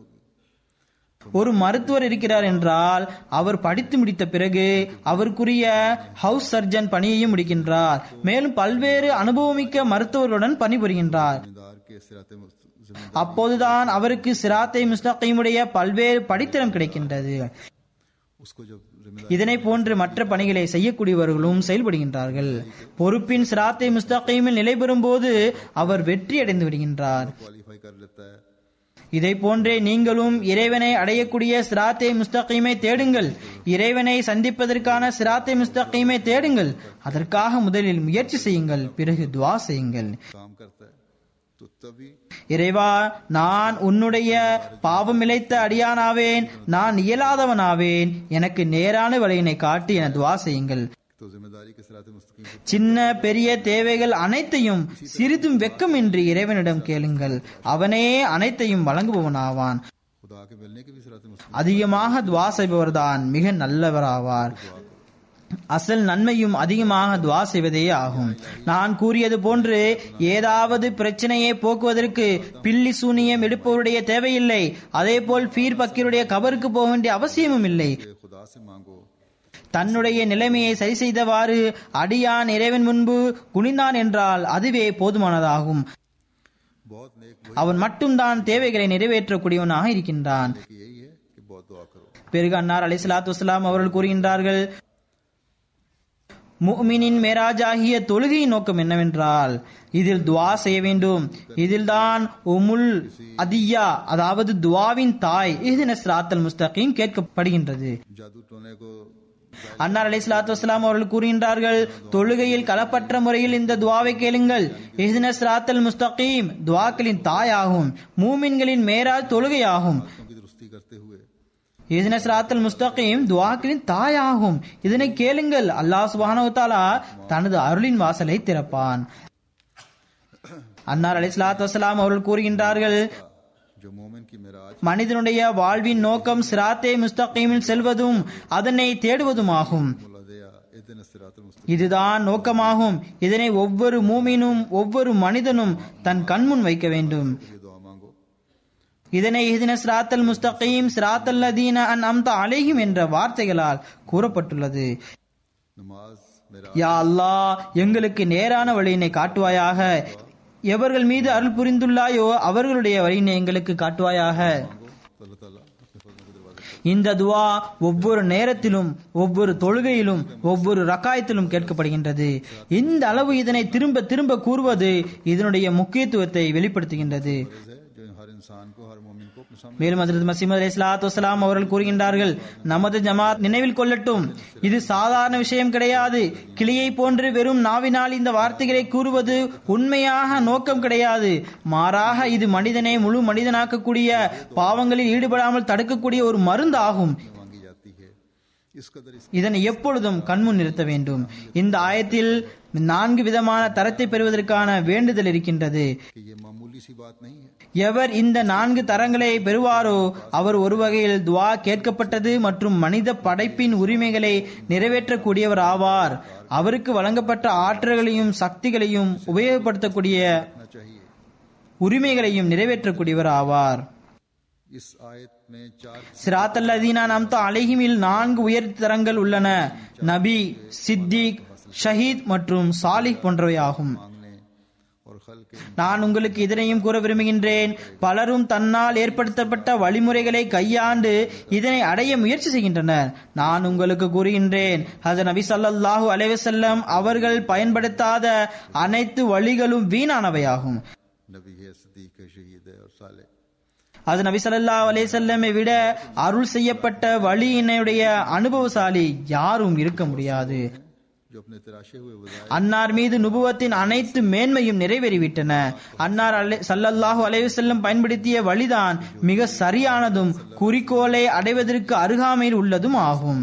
ஒரு மருத்துவர் இருக்கிறார் என்றால் அவர் படித்து முடித்த பிறகு அவருக்குரிய ஹவுஸ் சர்ஜன் பணியையும் முடிக்கின்றார் மேலும் பல்வேறு அனுபவமிக்க மருத்துவர்களுடன் பணிபுரிகின்றார் जिम्मेदार के सिरात जिम्मेदार அப்போதுதான் அவருக்கு சிராத்தை முஸ்தகீமுடைய பல்வேறு படித்தரம் கிடைக்கின்றது उसको जब जिम्मेदार இதனை போன்று மற்ற பணிகளை செய்யக்கூடியவர்களும் செயல்படுகின்றார்கள் பொறுப்பின் சிராத்தை முஸ்தகீமில் நிலை பெறும்போது அவர் வெற்றி அடைந்து விடுகின்றார் क्वालिफाई कर लेता है இதை போன்றே நீங்களும் இறைவனை அடையக்கூடிய சிராத்தை முஸ்தகீமை தேடுங்கள் இறைவனை சந்திப்பதற்கான சிராத்தை முஸ்தகீமை தேடுங்கள் அதற்காக முதலில் முயற்சி செய்யுங்கள் பிறகு துவா செய்யுங்கள் काम करता है तो तभी இறைவா நான் உன்னுடைய பாவம் இழைத்த அடியானாவேன் நான் இயலாதவனாவேன் எனக்கு நேரான வழியினை காட்டி என துவா செய்யுங்கள் तो जिम्मेदारी के सिरात मुस्तकीम को சின்ன பெரிய தேவைகள் அனைத்தையும் சிறிதும் வெக்கமின்றி இறைவனிடம் கேளுங்கள் அவனே அனைத்தையும் வழங்குபவனாவான் खुदा के मिलने की भी सिरात मुस्तकीम அதிகமாக துவா செய்பவர்தான் மிக நல்லவராவார் அசல் நன்மையும் அதிகமாக துவா செய்வதே ஆகும் நான் கூறியது போன்று ஏதாவது பிரச்சனையை போக்குவதற்கு பில்லி சூனியம் எடுப்பவருடைய தேவையில்லை அதேபோல் பீர் பக்கீருடைய கபருக்கு போக வேண்டிய அவசியமும் இல்லை के खुदा से मांगो தன்னுடைய நிலைமையை சரி செய்தவாறு அடியான் இறைவன் முன்பு குனிந்தான் என்றால் அதுவே போதுமானதாகும் बहुत नेक அவன் மட்டும்தான் தேவைகளை நிறைவேற்றக்கூடியவனாக இருக்கின்றான் कि यही है कि बहुत दुआ करो பிறகு அன்னார் அலை சலாத்து வசலாம் அவர்கள் கூறுகின்றார்கள் முஃமினின் மேராஜாகிய தொழுகையின் நோக்கம் என்னவென்றால் இதில் துவா செய்ய வேண்டும் இதில்தான் உமுல் அதியா அதாவது துவாவின் தாய் இஹ்தின சிராத்தல் முஸ்தகீம் கேட்கப்படுகின்றது जादू टोने को அன்னார் அலை சலாத்து வசலாம் அவர்கள் கூறுகின்றார்கள் தொழுகையில் களப்பற்ற முறையில் இந்த துவாவை கேளுங்கள் இஹ்தின சிராத்தல் முஸ்தகீம் துவாக்களின் தாயாகும் மூமின்களின் மேராஜ் தொழுகையாகும் बातों की दुरुस्ती करते हुए இதின சிராத்தல் முஸ்தகீம் துவாக்களின் தாயாகும் இதனை கேளுங்கள் அல்லாஹ் சுப்ஹானஹு வ தஆலா தனது அருளின் வாசலை திறப்பான் அன்னார் அலைஹிஸ்ஸலாத்து வஸலாம் அவர்கள் கூறுகின்றார்கள் जो मोमिन की मिराज மனிதனுடைய வாழ்வின் நோக்கம் சிராத்தே முஸ்தகீமில் செல்வதும் அதனை தேடுவதுமாகும் मुलादया इतने सिरातुल मुस्तकीम இதுதான் நோக்கமாகும் இதனை ஒவ்வொரு மூமினும் ஒவ்வொரு மனிதனும் தன் கண்முன் வைக்க வேண்டும் ये दुआ मांगो இதனை இஹ்தின சிராத்தல் முஸ்தகீம் சிராத்தல் லதீன அன் அம்த அலைஹிம் என்ற வார்த்தைகளால் கூறப்பட்டுள்ளது नमाज मेरा யா அல்லாஹ் எங்களுக்கு நேரான வழியினை காட்டுவாயாக எவர்கள் மீது அருள் புரிந்துள்ளாயோ அவர்களுடைய வழியினை எங்களுக்கு காட்டுவாயாக तो अल्लाह ताला अपने फजल के दरवाजे இந்த துவா ஒவ்வொரு நேரத்திலும் ஒவ்வொரு தொழுகையிலும் ஒவ்வொரு ரக்காயத்திலும் கேட்கப்படுகின்றது இந்த அளவு இதனை திரும்ப திரும்ப கூறுவது இதனுடைய முக்கியத்துவத்தை வெளிப்படுத்துகின்றது फर्ज है जो हर इंसान को हर मोमिन को अपने सामने மேலும் ஹஜரத் மசீமது அலி இஸ்லாத்து வசலாம் அவர்கள் கூறுகின்றார்கள் நமது ஜமாத் நினைவில் கொள்ளட்டும் இது சாதாரண விஷயம் கிடையாது கிளியை போன்று வெறும் நாவினால் இந்த வார்த்தைகளை கூறுவது உண்மையாக நோக்கம் கிடையாது மாறாக இது மனிதனை முழு மனிதனாக்கக்கூடிய பாவங்களில் ஈடுபடாமல் தடுக்கக்கூடிய ஒரு மருந்து ஆகும் मांगी जाती है इस कदर इस இதனை எப்பொழுதும் கண்முன் நிறுத்த வேண்டும் இந்த ஆயத்தில் நான்கு விதமான தரத்தை பெறுவதற்கான வேண்டுதல் இருக்கின்றது कि ये मामूली सी बात नहीं है எவர் இந்த நான்கு தரங்களை பெறுவாரோ அவர் ஒரு வகையில் துவா கேட்கப்பட்டது மற்றும் மனித படைப்பின் உரிமைகளை நிறைவேற்றக்கூடியவர் ஆவார் அவருக்கு வழங்கப்பட்ட ஆற்றல்களையும் சக்திகளையும் உபயோகப்படுத்தக்கூடிய ना चाहिए உரிமைகளையும் நிறைவேற்றக்கூடியவர் ஆவார் इस आयत में चार சிராத்தல் அதீனா நம்தா அலைஹிமில் நான்கு உயர் தரங்கள் உள்ளன நபி சித்திக் ஷஹீத் மற்றும் சாலிஹ் போன்றவை ஆகும் मांगने और खल के நான் உங்களுக்கு இதனையும் கூற விரும்புகின்றேன் பலரும் தன்னால் ஏற்படுத்தப்பட்ட வழிமுறைகளை கையாண்டு இதனை அடைய முயற்சி செய்கின்றனர் நான் உங்களுக்கு கூறுகின்றேன் ஹசரத் நபி ஸல்லல்லாஹு அலைஹி வஸல்லம் அவர்கள் பயன்படுத்தாத அனைத்து வழிகளும் வீணானவையாகும் नबी है सदीक है शहीद है और साले அது நபி ஸல்லல்லாஹு அலைஹி வஸல்லமை விட அருள் செய்யப்பட்ட வழியினுடைய அனுபவசாலி யாரும் இருக்க முடியாது जो अपने तराशे हुए वजाय அன்னார் மீது நுபுவத்தின் அனைத்து மேன்மையும் நிறைவேறிவிட்டன அன்னார் அலை- ஸல்லல்லாஹு அலைஹி வஸல்லம் பயன்படுத்திய வழிதான் மிக சரியானதும் குறிக்கோளை அடைவதற்கு அருகாமையில் உள்ளதும் ஆகும்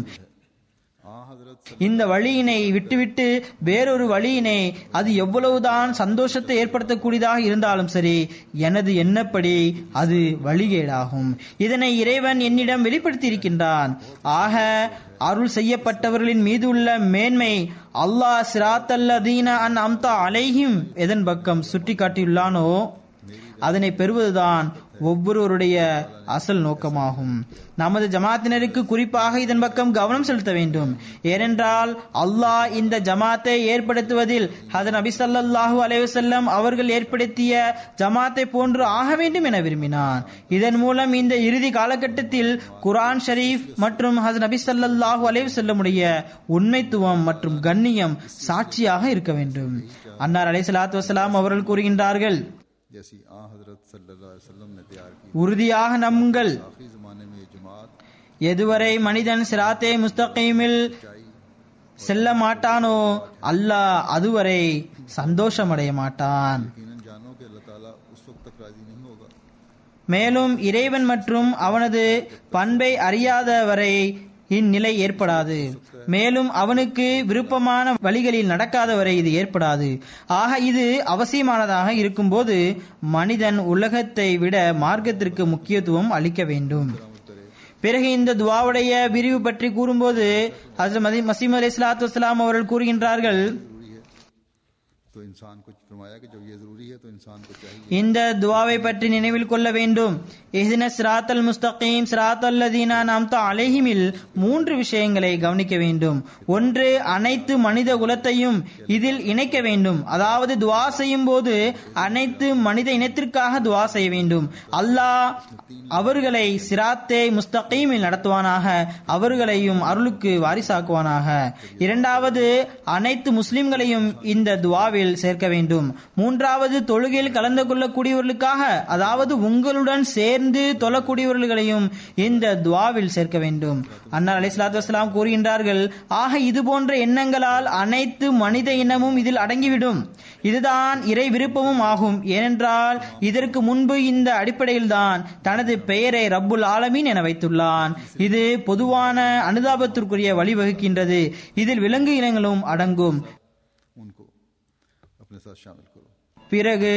आ हजरत இந்த வழியினை விட்டுவிட்டு வேறொரு வழியினை அது எவ்வளவுதான் சந்தோஷத்தை ஏற்படுத்தக்கூடியதாக இருந்தாலும் சரி எனது எண்ணப்படி அது வழிகேடாகும் இதனை இறைவன் என்னிடம் வெளிப்படுத்தி இருக்கின்றான் ஆக அருள் செய்யப்பட்டவர்களின் மீது உள்ள மேன்மை அல்லாஹ் சிராத்தல்லதீன அன் அம்தா அலைஹிம் எதன் பக்கம் சுட்டி காட்டியுள்ளானோ அதனை பெறுவதுதான் ஒவ்வொருவருடைய அசல் நோக்கமாகும் நமது ஜமாத்தினருக்கு குறிப்பாக இதன் பக்கம் கவனம் செலுத்த வேண்டும் ஏனென்றால் அல்லாஹ் இந்த ஜமாத்தை ஏற்படுத்துவதில் ஹதன் நபி ஸல்லல்லாஹு அலைஹி வஸல்லம் அவர்கள் ஏற்படுத்திய ஜமாத்தை போன்று ஆக வேண்டும் என விரும்பினான் இதன் மூலம் இந்த இறுதி காலகட்டத்தில் குர்ஆன் ஷரீஃப் மற்றும் ஹசன் நபி ஸல்லல்லாஹு அலைஹி வஸல்லமுடைய உண்மைத்துவம் மற்றும் கண்ணியம் சாட்சியாக இருக்க வேண்டும் அன்னார் அலைஹிஸ்ஸலாத்து வஸலாம் அவர்கள் கூறுகின்றார்கள் जैसी आ हजरत सल्लल्लाहु अलैहि वसल्लम ने तैयार की உறுதியாக நம்புங்கள் आखिरी जमाने में ये जमात எதுவரை மனிதன் சிராத்தே முஸ்தகீமில் செல்ல மாட்டானோ அல்லாஹ் அதுவரை சந்தோஷமடைய மாட்டான் यकीनन जानो कि अल्लाह ताला उस वक्त तक राजी नहीं होगा மேலும் இறைவன் மற்றும் அவனது பண்பை அறியாதவரை இந்நிலை ஏற்படாது மேலும் அவனுக்கு விருப்பமான வழிகளில் நடக்காதவரை இது ஏற்படாது ஆக இது அவசியமானதாக இருக்கும்போது மனிதன் உலகத்தை விட மார்க்கத்திற்கு முக்கியத்துவம் அளிக்க வேண்டும் பிறகு இந்த துவாவுடைய விரிவு பற்றி கூறும்போது ஹசரத் மதி- மசீம் அலி இஸ்லாத்து வஸ்லாம் அவர்கள் கூறுகின்றார்கள் तो इंसान को फरमाया कि जब ये ज़रूरी है तो इंसान को चाहिए இந்த துவாவை பற்றி நினைவில் கொள்ள வேண்டும் இஹ்தின சிராத்தல் முஸ்தகீம் சிராத்தல் லதீனா நாம்தா அலைஹிமில் மூன்று விஷயங்களை கவனிக்க வேண்டும் ஒன்று அனைத்து மனித குலத்தையும் இதில் இணைக்க வேண்டும் அதாவது துவா செய்யும் போது அனைத்து மனித இனத்திற்காக துவா செய்ய வேண்டும் அல்லாஹ் அவர்களை சிராத்தே முஸ்தகீமில் நடத்துவானாக அவர்களையும் அருளுக்கு வாரிசாக்குவானாக இரண்டாவது அனைத்து முஸ்லிம்களையும் இந்த துவாவில் சேர்க்க வேண்டும் மூன்றாவது தொழுகையில் கலந்து கொள்ளக்கூடியவர்களுக்காக அதாவது உங்களுடன் சேர்ந்து தொழக்கூடியவர்களையும் இந்த துவாவில் சேர்க்க வேண்டும் அன்னார் அலிஸ்லாத்து வஸ்லாம் கூறுகின்றார்கள் ஆக இது போன்ற எண்ணங்களால் அனைத்து மனித இனமும் இதில் அடங்கிவிடும் இதுதான் இறை விருப்பமும் ஆகும் ஏனென்றால் இதற்கு முன்பு இந்த அடிப்படையில்தான் தனது பெயரை ரப்புல் ஆலமீன் என வைத்துள்ளான் இது பொதுவான அனுதாபத்திற்குரிய வழிவகுக்கின்றது இதில் விலங்கு இனங்களும் அடங்கும் उनको अपने साथ शामिल करो பிறகு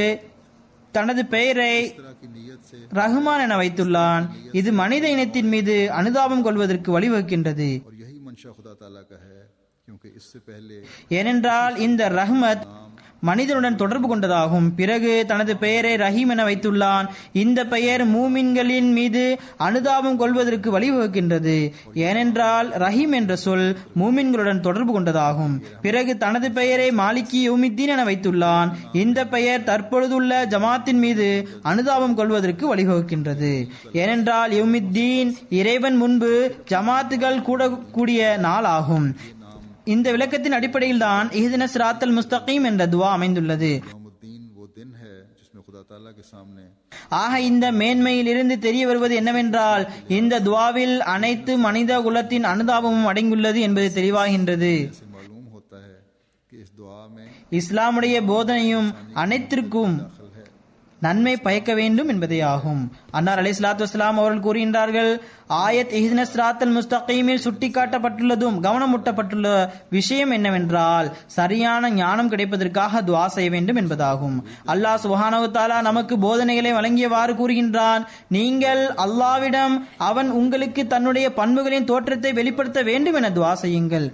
தனது பெயரை इस तरह की नीयत से ரஹ்மான் என வைத்துள்ளான் இது மனித இனத்தின் மீது அனுதாபம் கொள்வதற்கு வழிவகுக்கின்றது और यही मंशा खुदा ताला का है क्योंकि इससे पहले ஏனென்றால் இந்த ரஹ்மத் மனிதனுடன் தொடர்பு கொண்டதாகும் பிறகு தனது பெயரை ரஹீம் என வைத்துள்ளான் இந்த பெயர் மூமின்களின் மீது அனுதாபம் கொள்வதற்கு வழிவகுக்கின்றது ஏனென்றால் ரஹீம் என்ற சொல் மூமின்களுடன் தொடர்பு கொண்டதாகும் பிறகு தனது பெயரை மாலிகி யௌமித்தீன் என வைத்துள்ளான் இந்த பெயர் தற்பொழுதுள்ள ஜமாத்தின் மீது அனுதாபம் கொள்வதற்கு வழிவகுக்கின்றது ஏனென்றால் யௌமித்தீன் இறைவன் முன்பு ஜமாத்துகள் கூடக்கூடிய நாள் ஆகும் இந்த விளக்கத்தின் அடிப்படையில் தான் இஹ்தின சிராத்தல் முஸ்தகீம் என்ற துவா அமைந்துள்ளது मोहम्मदीन वो दिन है जिसमें खुदा ताला के सामने ஆக இந்த மேன்மையில் இருந்து தெரிய வருவது என்னவென்றால் இந்த துவாவில் அனைத்து மனித குலத்தின் அனுதாபமும் அடங்கியுள்ளது என்பது தெளிவாகின்றது से मालूम होता है कि इस दुआ में இஸ்லாமுடைய போதனையும் அனைத்திற்கும் நன்மை பயக்க வேண்டும் என்பதே ஆகும் அன்னார் அலி சலாத்து வஸ்லாம் அவர்கள் கூறுகின்றார்கள் ஆயத் இஹ்தின சிராத்தல் முஸ்தகீமில் சுட்டிக்காட்டப்பட்டுள்ளதும் கவனமூட்டப்பட்டுள்ள விஷயம் என்னவென்றால் சரியான ஞானம் கிடைப்பதற்காக துவா செய்ய வேண்டும் என்பதாகும் அல்லாஹ் சுபஹானஹு தஆலா நமக்கு போதனைகளை வழங்கியவாறு கூறுகின்றான் நீங்கள் அல்லாவிடம் அவன் உங்களுக்கு தன்னுடைய பண்புகளின் தோற்றத்தை வெளிப்படுத்த வேண்டும் என துவா செய்யுங்கள்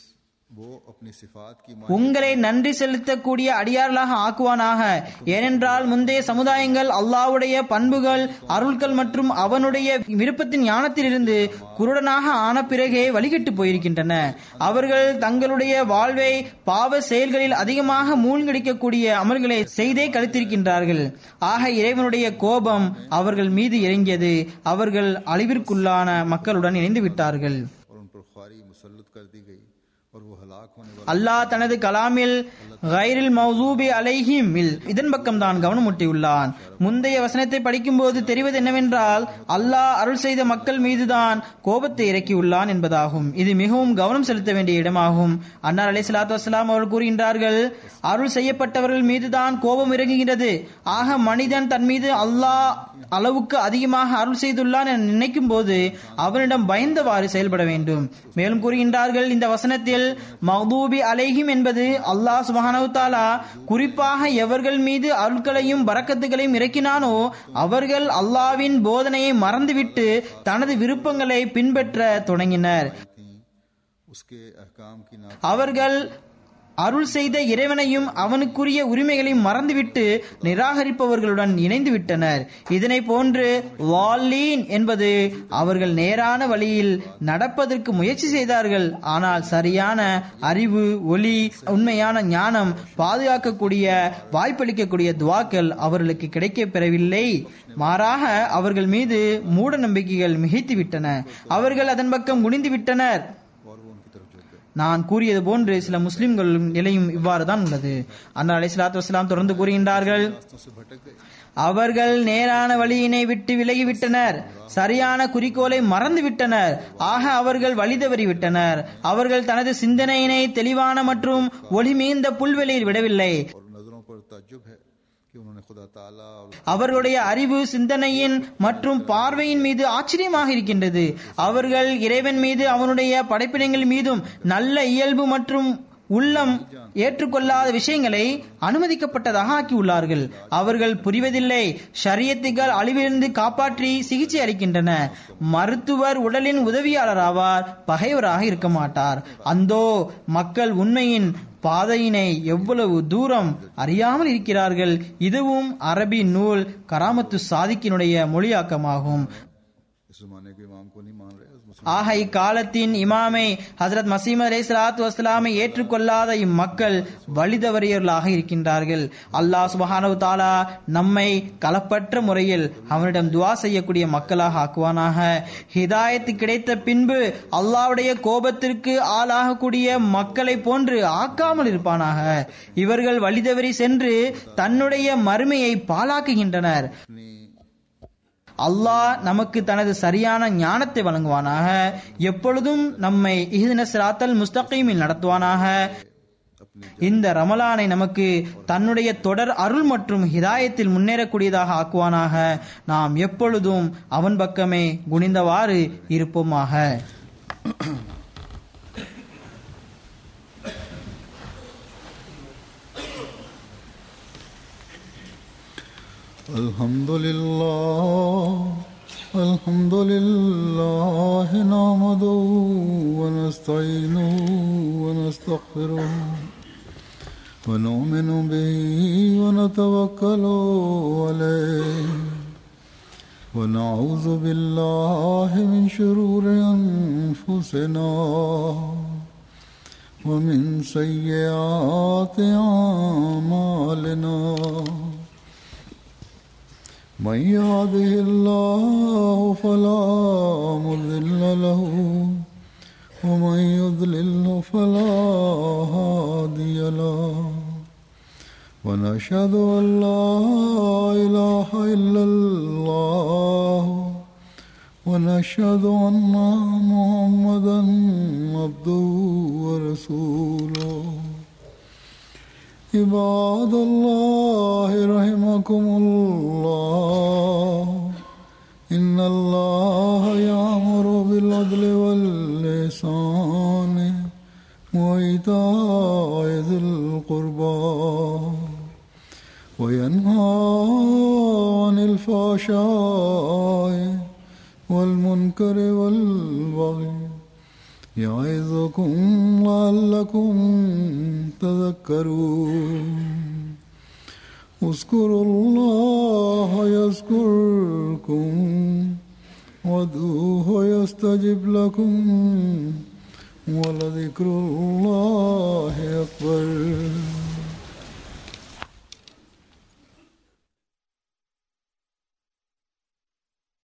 वो अपनी सिफात की உங்களை நன்றி செலுத்தக்கூடிய அடியார்களாக ஆக்குவானாக ஏனென்றால் முந்தைய சமுதாயங்கள் அல்லாஹ்வுடைய பண்புகள் அருள்கள் மற்றும் அவனுடைய விருப்பத்தின் ஞானத்திலிருந்து குருடனாக ஆன பிறகே வழிகட்டு போயிருக்கின்றன அவர்கள் தங்களுடைய வாழ்வை பாவ செயல்களில் அதிகமாக மூழ்கடிக்கக்கூடிய அமல்களை செய்தே கழித்திருக்கின்றார்கள் ஆக இறைவனுடைய கோபம் அவர்கள் மீது இறங்கியது அவர்கள் அழிவிற்குள்ளான மக்களுடன் இணைந்து விட்டார்கள் और उन पर ख्वारी मुसलत कर दी गई और वो हलाक होने वाले அல்லாஹ் தனது கலாமில் கைரில் மௌசூபி அலைஹிம் இதன் பக்கம் தான் கவனமூட்டியுள்ளான் முந்தைய வசனத்தை படிக்கும்போது தெரிவது என்னவென்றால் அல்லாஹ் அருள் செய்த மக்கள் மீதுதான் கோபத்தை இறக்கியுள்ளான் என்பதாகும் இது மிகவும் கவனம் செலுத்த வேண்டிய இடமாகும் அன்னார் அலை சலாத்து வசலாம் அவர்கள் கூறுகின்றார்கள் அருள் செய்யப்பட்டவர்கள் மீதுதான் கோபம் இறங்குகிறது ஆக மனிதன் தன் மீது அல்லாஹ் அளவுக்கு அதிகமாக அருள் செய்துள்ளான் என நினைக்கும் போது அவனிடம் பயந்தவாறு செயல்பட வேண்டும் மேலும் கூறுகின்றார்கள் இந்த வசனத்தில் மஹ்தூபி அலைஹிம் என்பது அல்லாஹ் சுபஹானஹு தஆலா குறிப்பாக எவர்கள் மீது அருள்களையும் பரக்கத்துகளையும் இறக்கினானோ அவர்கள் அல்லாவின் போதனையை மறந்துவிட்டு தனது விருப்பங்களை பின்பற்ற தொடங்கினர் थी उसके अहकाम की ना அவர்கள் அருள் செய்த இறைவனையும் அவனுக்குரிய உரிமைகளையும் மறந்துவிட்டு நிராகரிப்பவர்களுடன் இணைந்து விட்டனர் இதனை போன்று வால்லீன் என்பது அவர்கள் நேரான வழியில் நடப்பதற்கு முயற்சி செய்தார்கள் ஆனால் சரியான அறிவு ஒளி உண்மையான ஞானம் பாதுகாக்கக்கூடிய வாய்ப்பளிக்கக்கூடிய துவாக்கள் அவர்களுக்கு கிடைக்கப் பெறவில்லை மாறாக அவர்கள் மீது மூட நம்பிக்கைகள் மிகைத்து விட்டன அவர்கள் அதன் பக்கம் குனிந்து விட்டனர் और वो उनकी तरफ झुक गए நான் கூறியது போன்று சில முஸ்லிம்களின் நிலையும் இவ்வாறு தான் உள்ளது அண்ணா அலி சலாத்து வஸ்லாம் தொடர்ந்து கூறுகின்றார்கள் रास्तों से भटक गए அவர்கள் நேரான வழியினை விட்டு விலகிவிட்டனர் சரியான குறிக்கோளை மறந்து விட்டனர் ஆக அவர்கள் வழி தவறி விட்டனர் அவர்கள் தனது சிந்தனையினை தெளிவான மற்றும் ஒளி மீந்த புல்வெளியில் விடவில்லை और नजरों पर ताज्जुब है कि उन्होंने खुदा ताला और அவர்களுடைய அறிவு சிந்தனையின் மற்றும் பார்வையின் மீது ஆச்சரியமாக இருக்கின்றது அவர்கள் இறைவன் மீது அவனுடைய படைப்பினங்கள் மீதும் நல்ல இயல்பு மற்றும் உள்ளம் ஏற்றுக்கொள்ளாத விஷயங்களை அனுமதிக்கப்பட்டதாக ஆக்கியுள்ளார்கள் அவர்கள் புரிவதில்லை ஷரியத்துகள் அழிவிலிருந்து காப்பாற்றி சிகிச்சை அளிக்கின்றன மருத்துவர் உடலின் உதவியாளர் ஆவார் பகைவராக இருக்க மாட்டார் அந்தோ மக்கள் உண்மையின் பாதையினை எவ்வளவு தூரம் அறியாமல் இருக்கிறார்கள் இதுவும் அரபி நூல் கராமத்து சாதிக்கினுடைய மொழியாக்கமாகும் इस जमाने के इमाम को नहीं मान रहे उस मुस्लिम ஆக இக்காலத்தின் இமாமை ஹசரத் மசீம் அலை சலாத்து வஸ்லாமை ஏற்றுக்கொள்ளாத இம்மக்கள் வழிதவறியவர்களாக இருக்கின்றார்கள் அல்லாஹ் சுபஹானவு தாலா நம்மை கலப்பற்ற முறையில் அவனிடம் துவா செய்யக்கூடிய மக்களாக ஆக்குவானாக ஹிதாயத்து கிடைத்த பின்பு அல்லாஹ்வுடைய கோபத்திற்கு ஆளாகக்கூடிய மக்களை போன்று ஆக்காமல் இருப்பானாக இவர்கள் வழிதவறி சென்று தன்னுடைய மறுமையை பாழாக்குகின்றனர் அல்லாஹ் நமக்கு தனது சரியான ஞானத்தை வழங்குவானாக எப்பொழுதும் நம்மை இஹ்தின சிராத்தல் முஸ்தகீமில் நடத்துவானாக இந்த ரமலானை நமக்கு தன்னுடைய தொடர் அருள் மற்றும் ஹிதாயத்தில் முன்னேறக்கூடியதாக ஆக்குவானாக நாம் எப்பொழுதும் அவன் பக்கமே குனிந்தவாறு இருப்போமாக الحمد لله الحمد لله نحمده ونستعينه ونستغفره ونؤمن به ونتوكل عليه ونعوذ بالله من شرور أنفسنا ومن سيئات أعمالنا من يهده الله فلا مضل له ومن يضلل فلا هادي له ونشهد ان لا اله الا الله ونشهد ان محمدا عبده ورسوله عباد الله رحمكم الله إن الله يأمر بالعدل واللسان وإيتاء ذي القربى وينهى عن الفحشاء والمنكر والبغي يعظكم لعلكم تذكرون اذكروا الله يذكركم وادعوه يستجب لكم ولذكر الله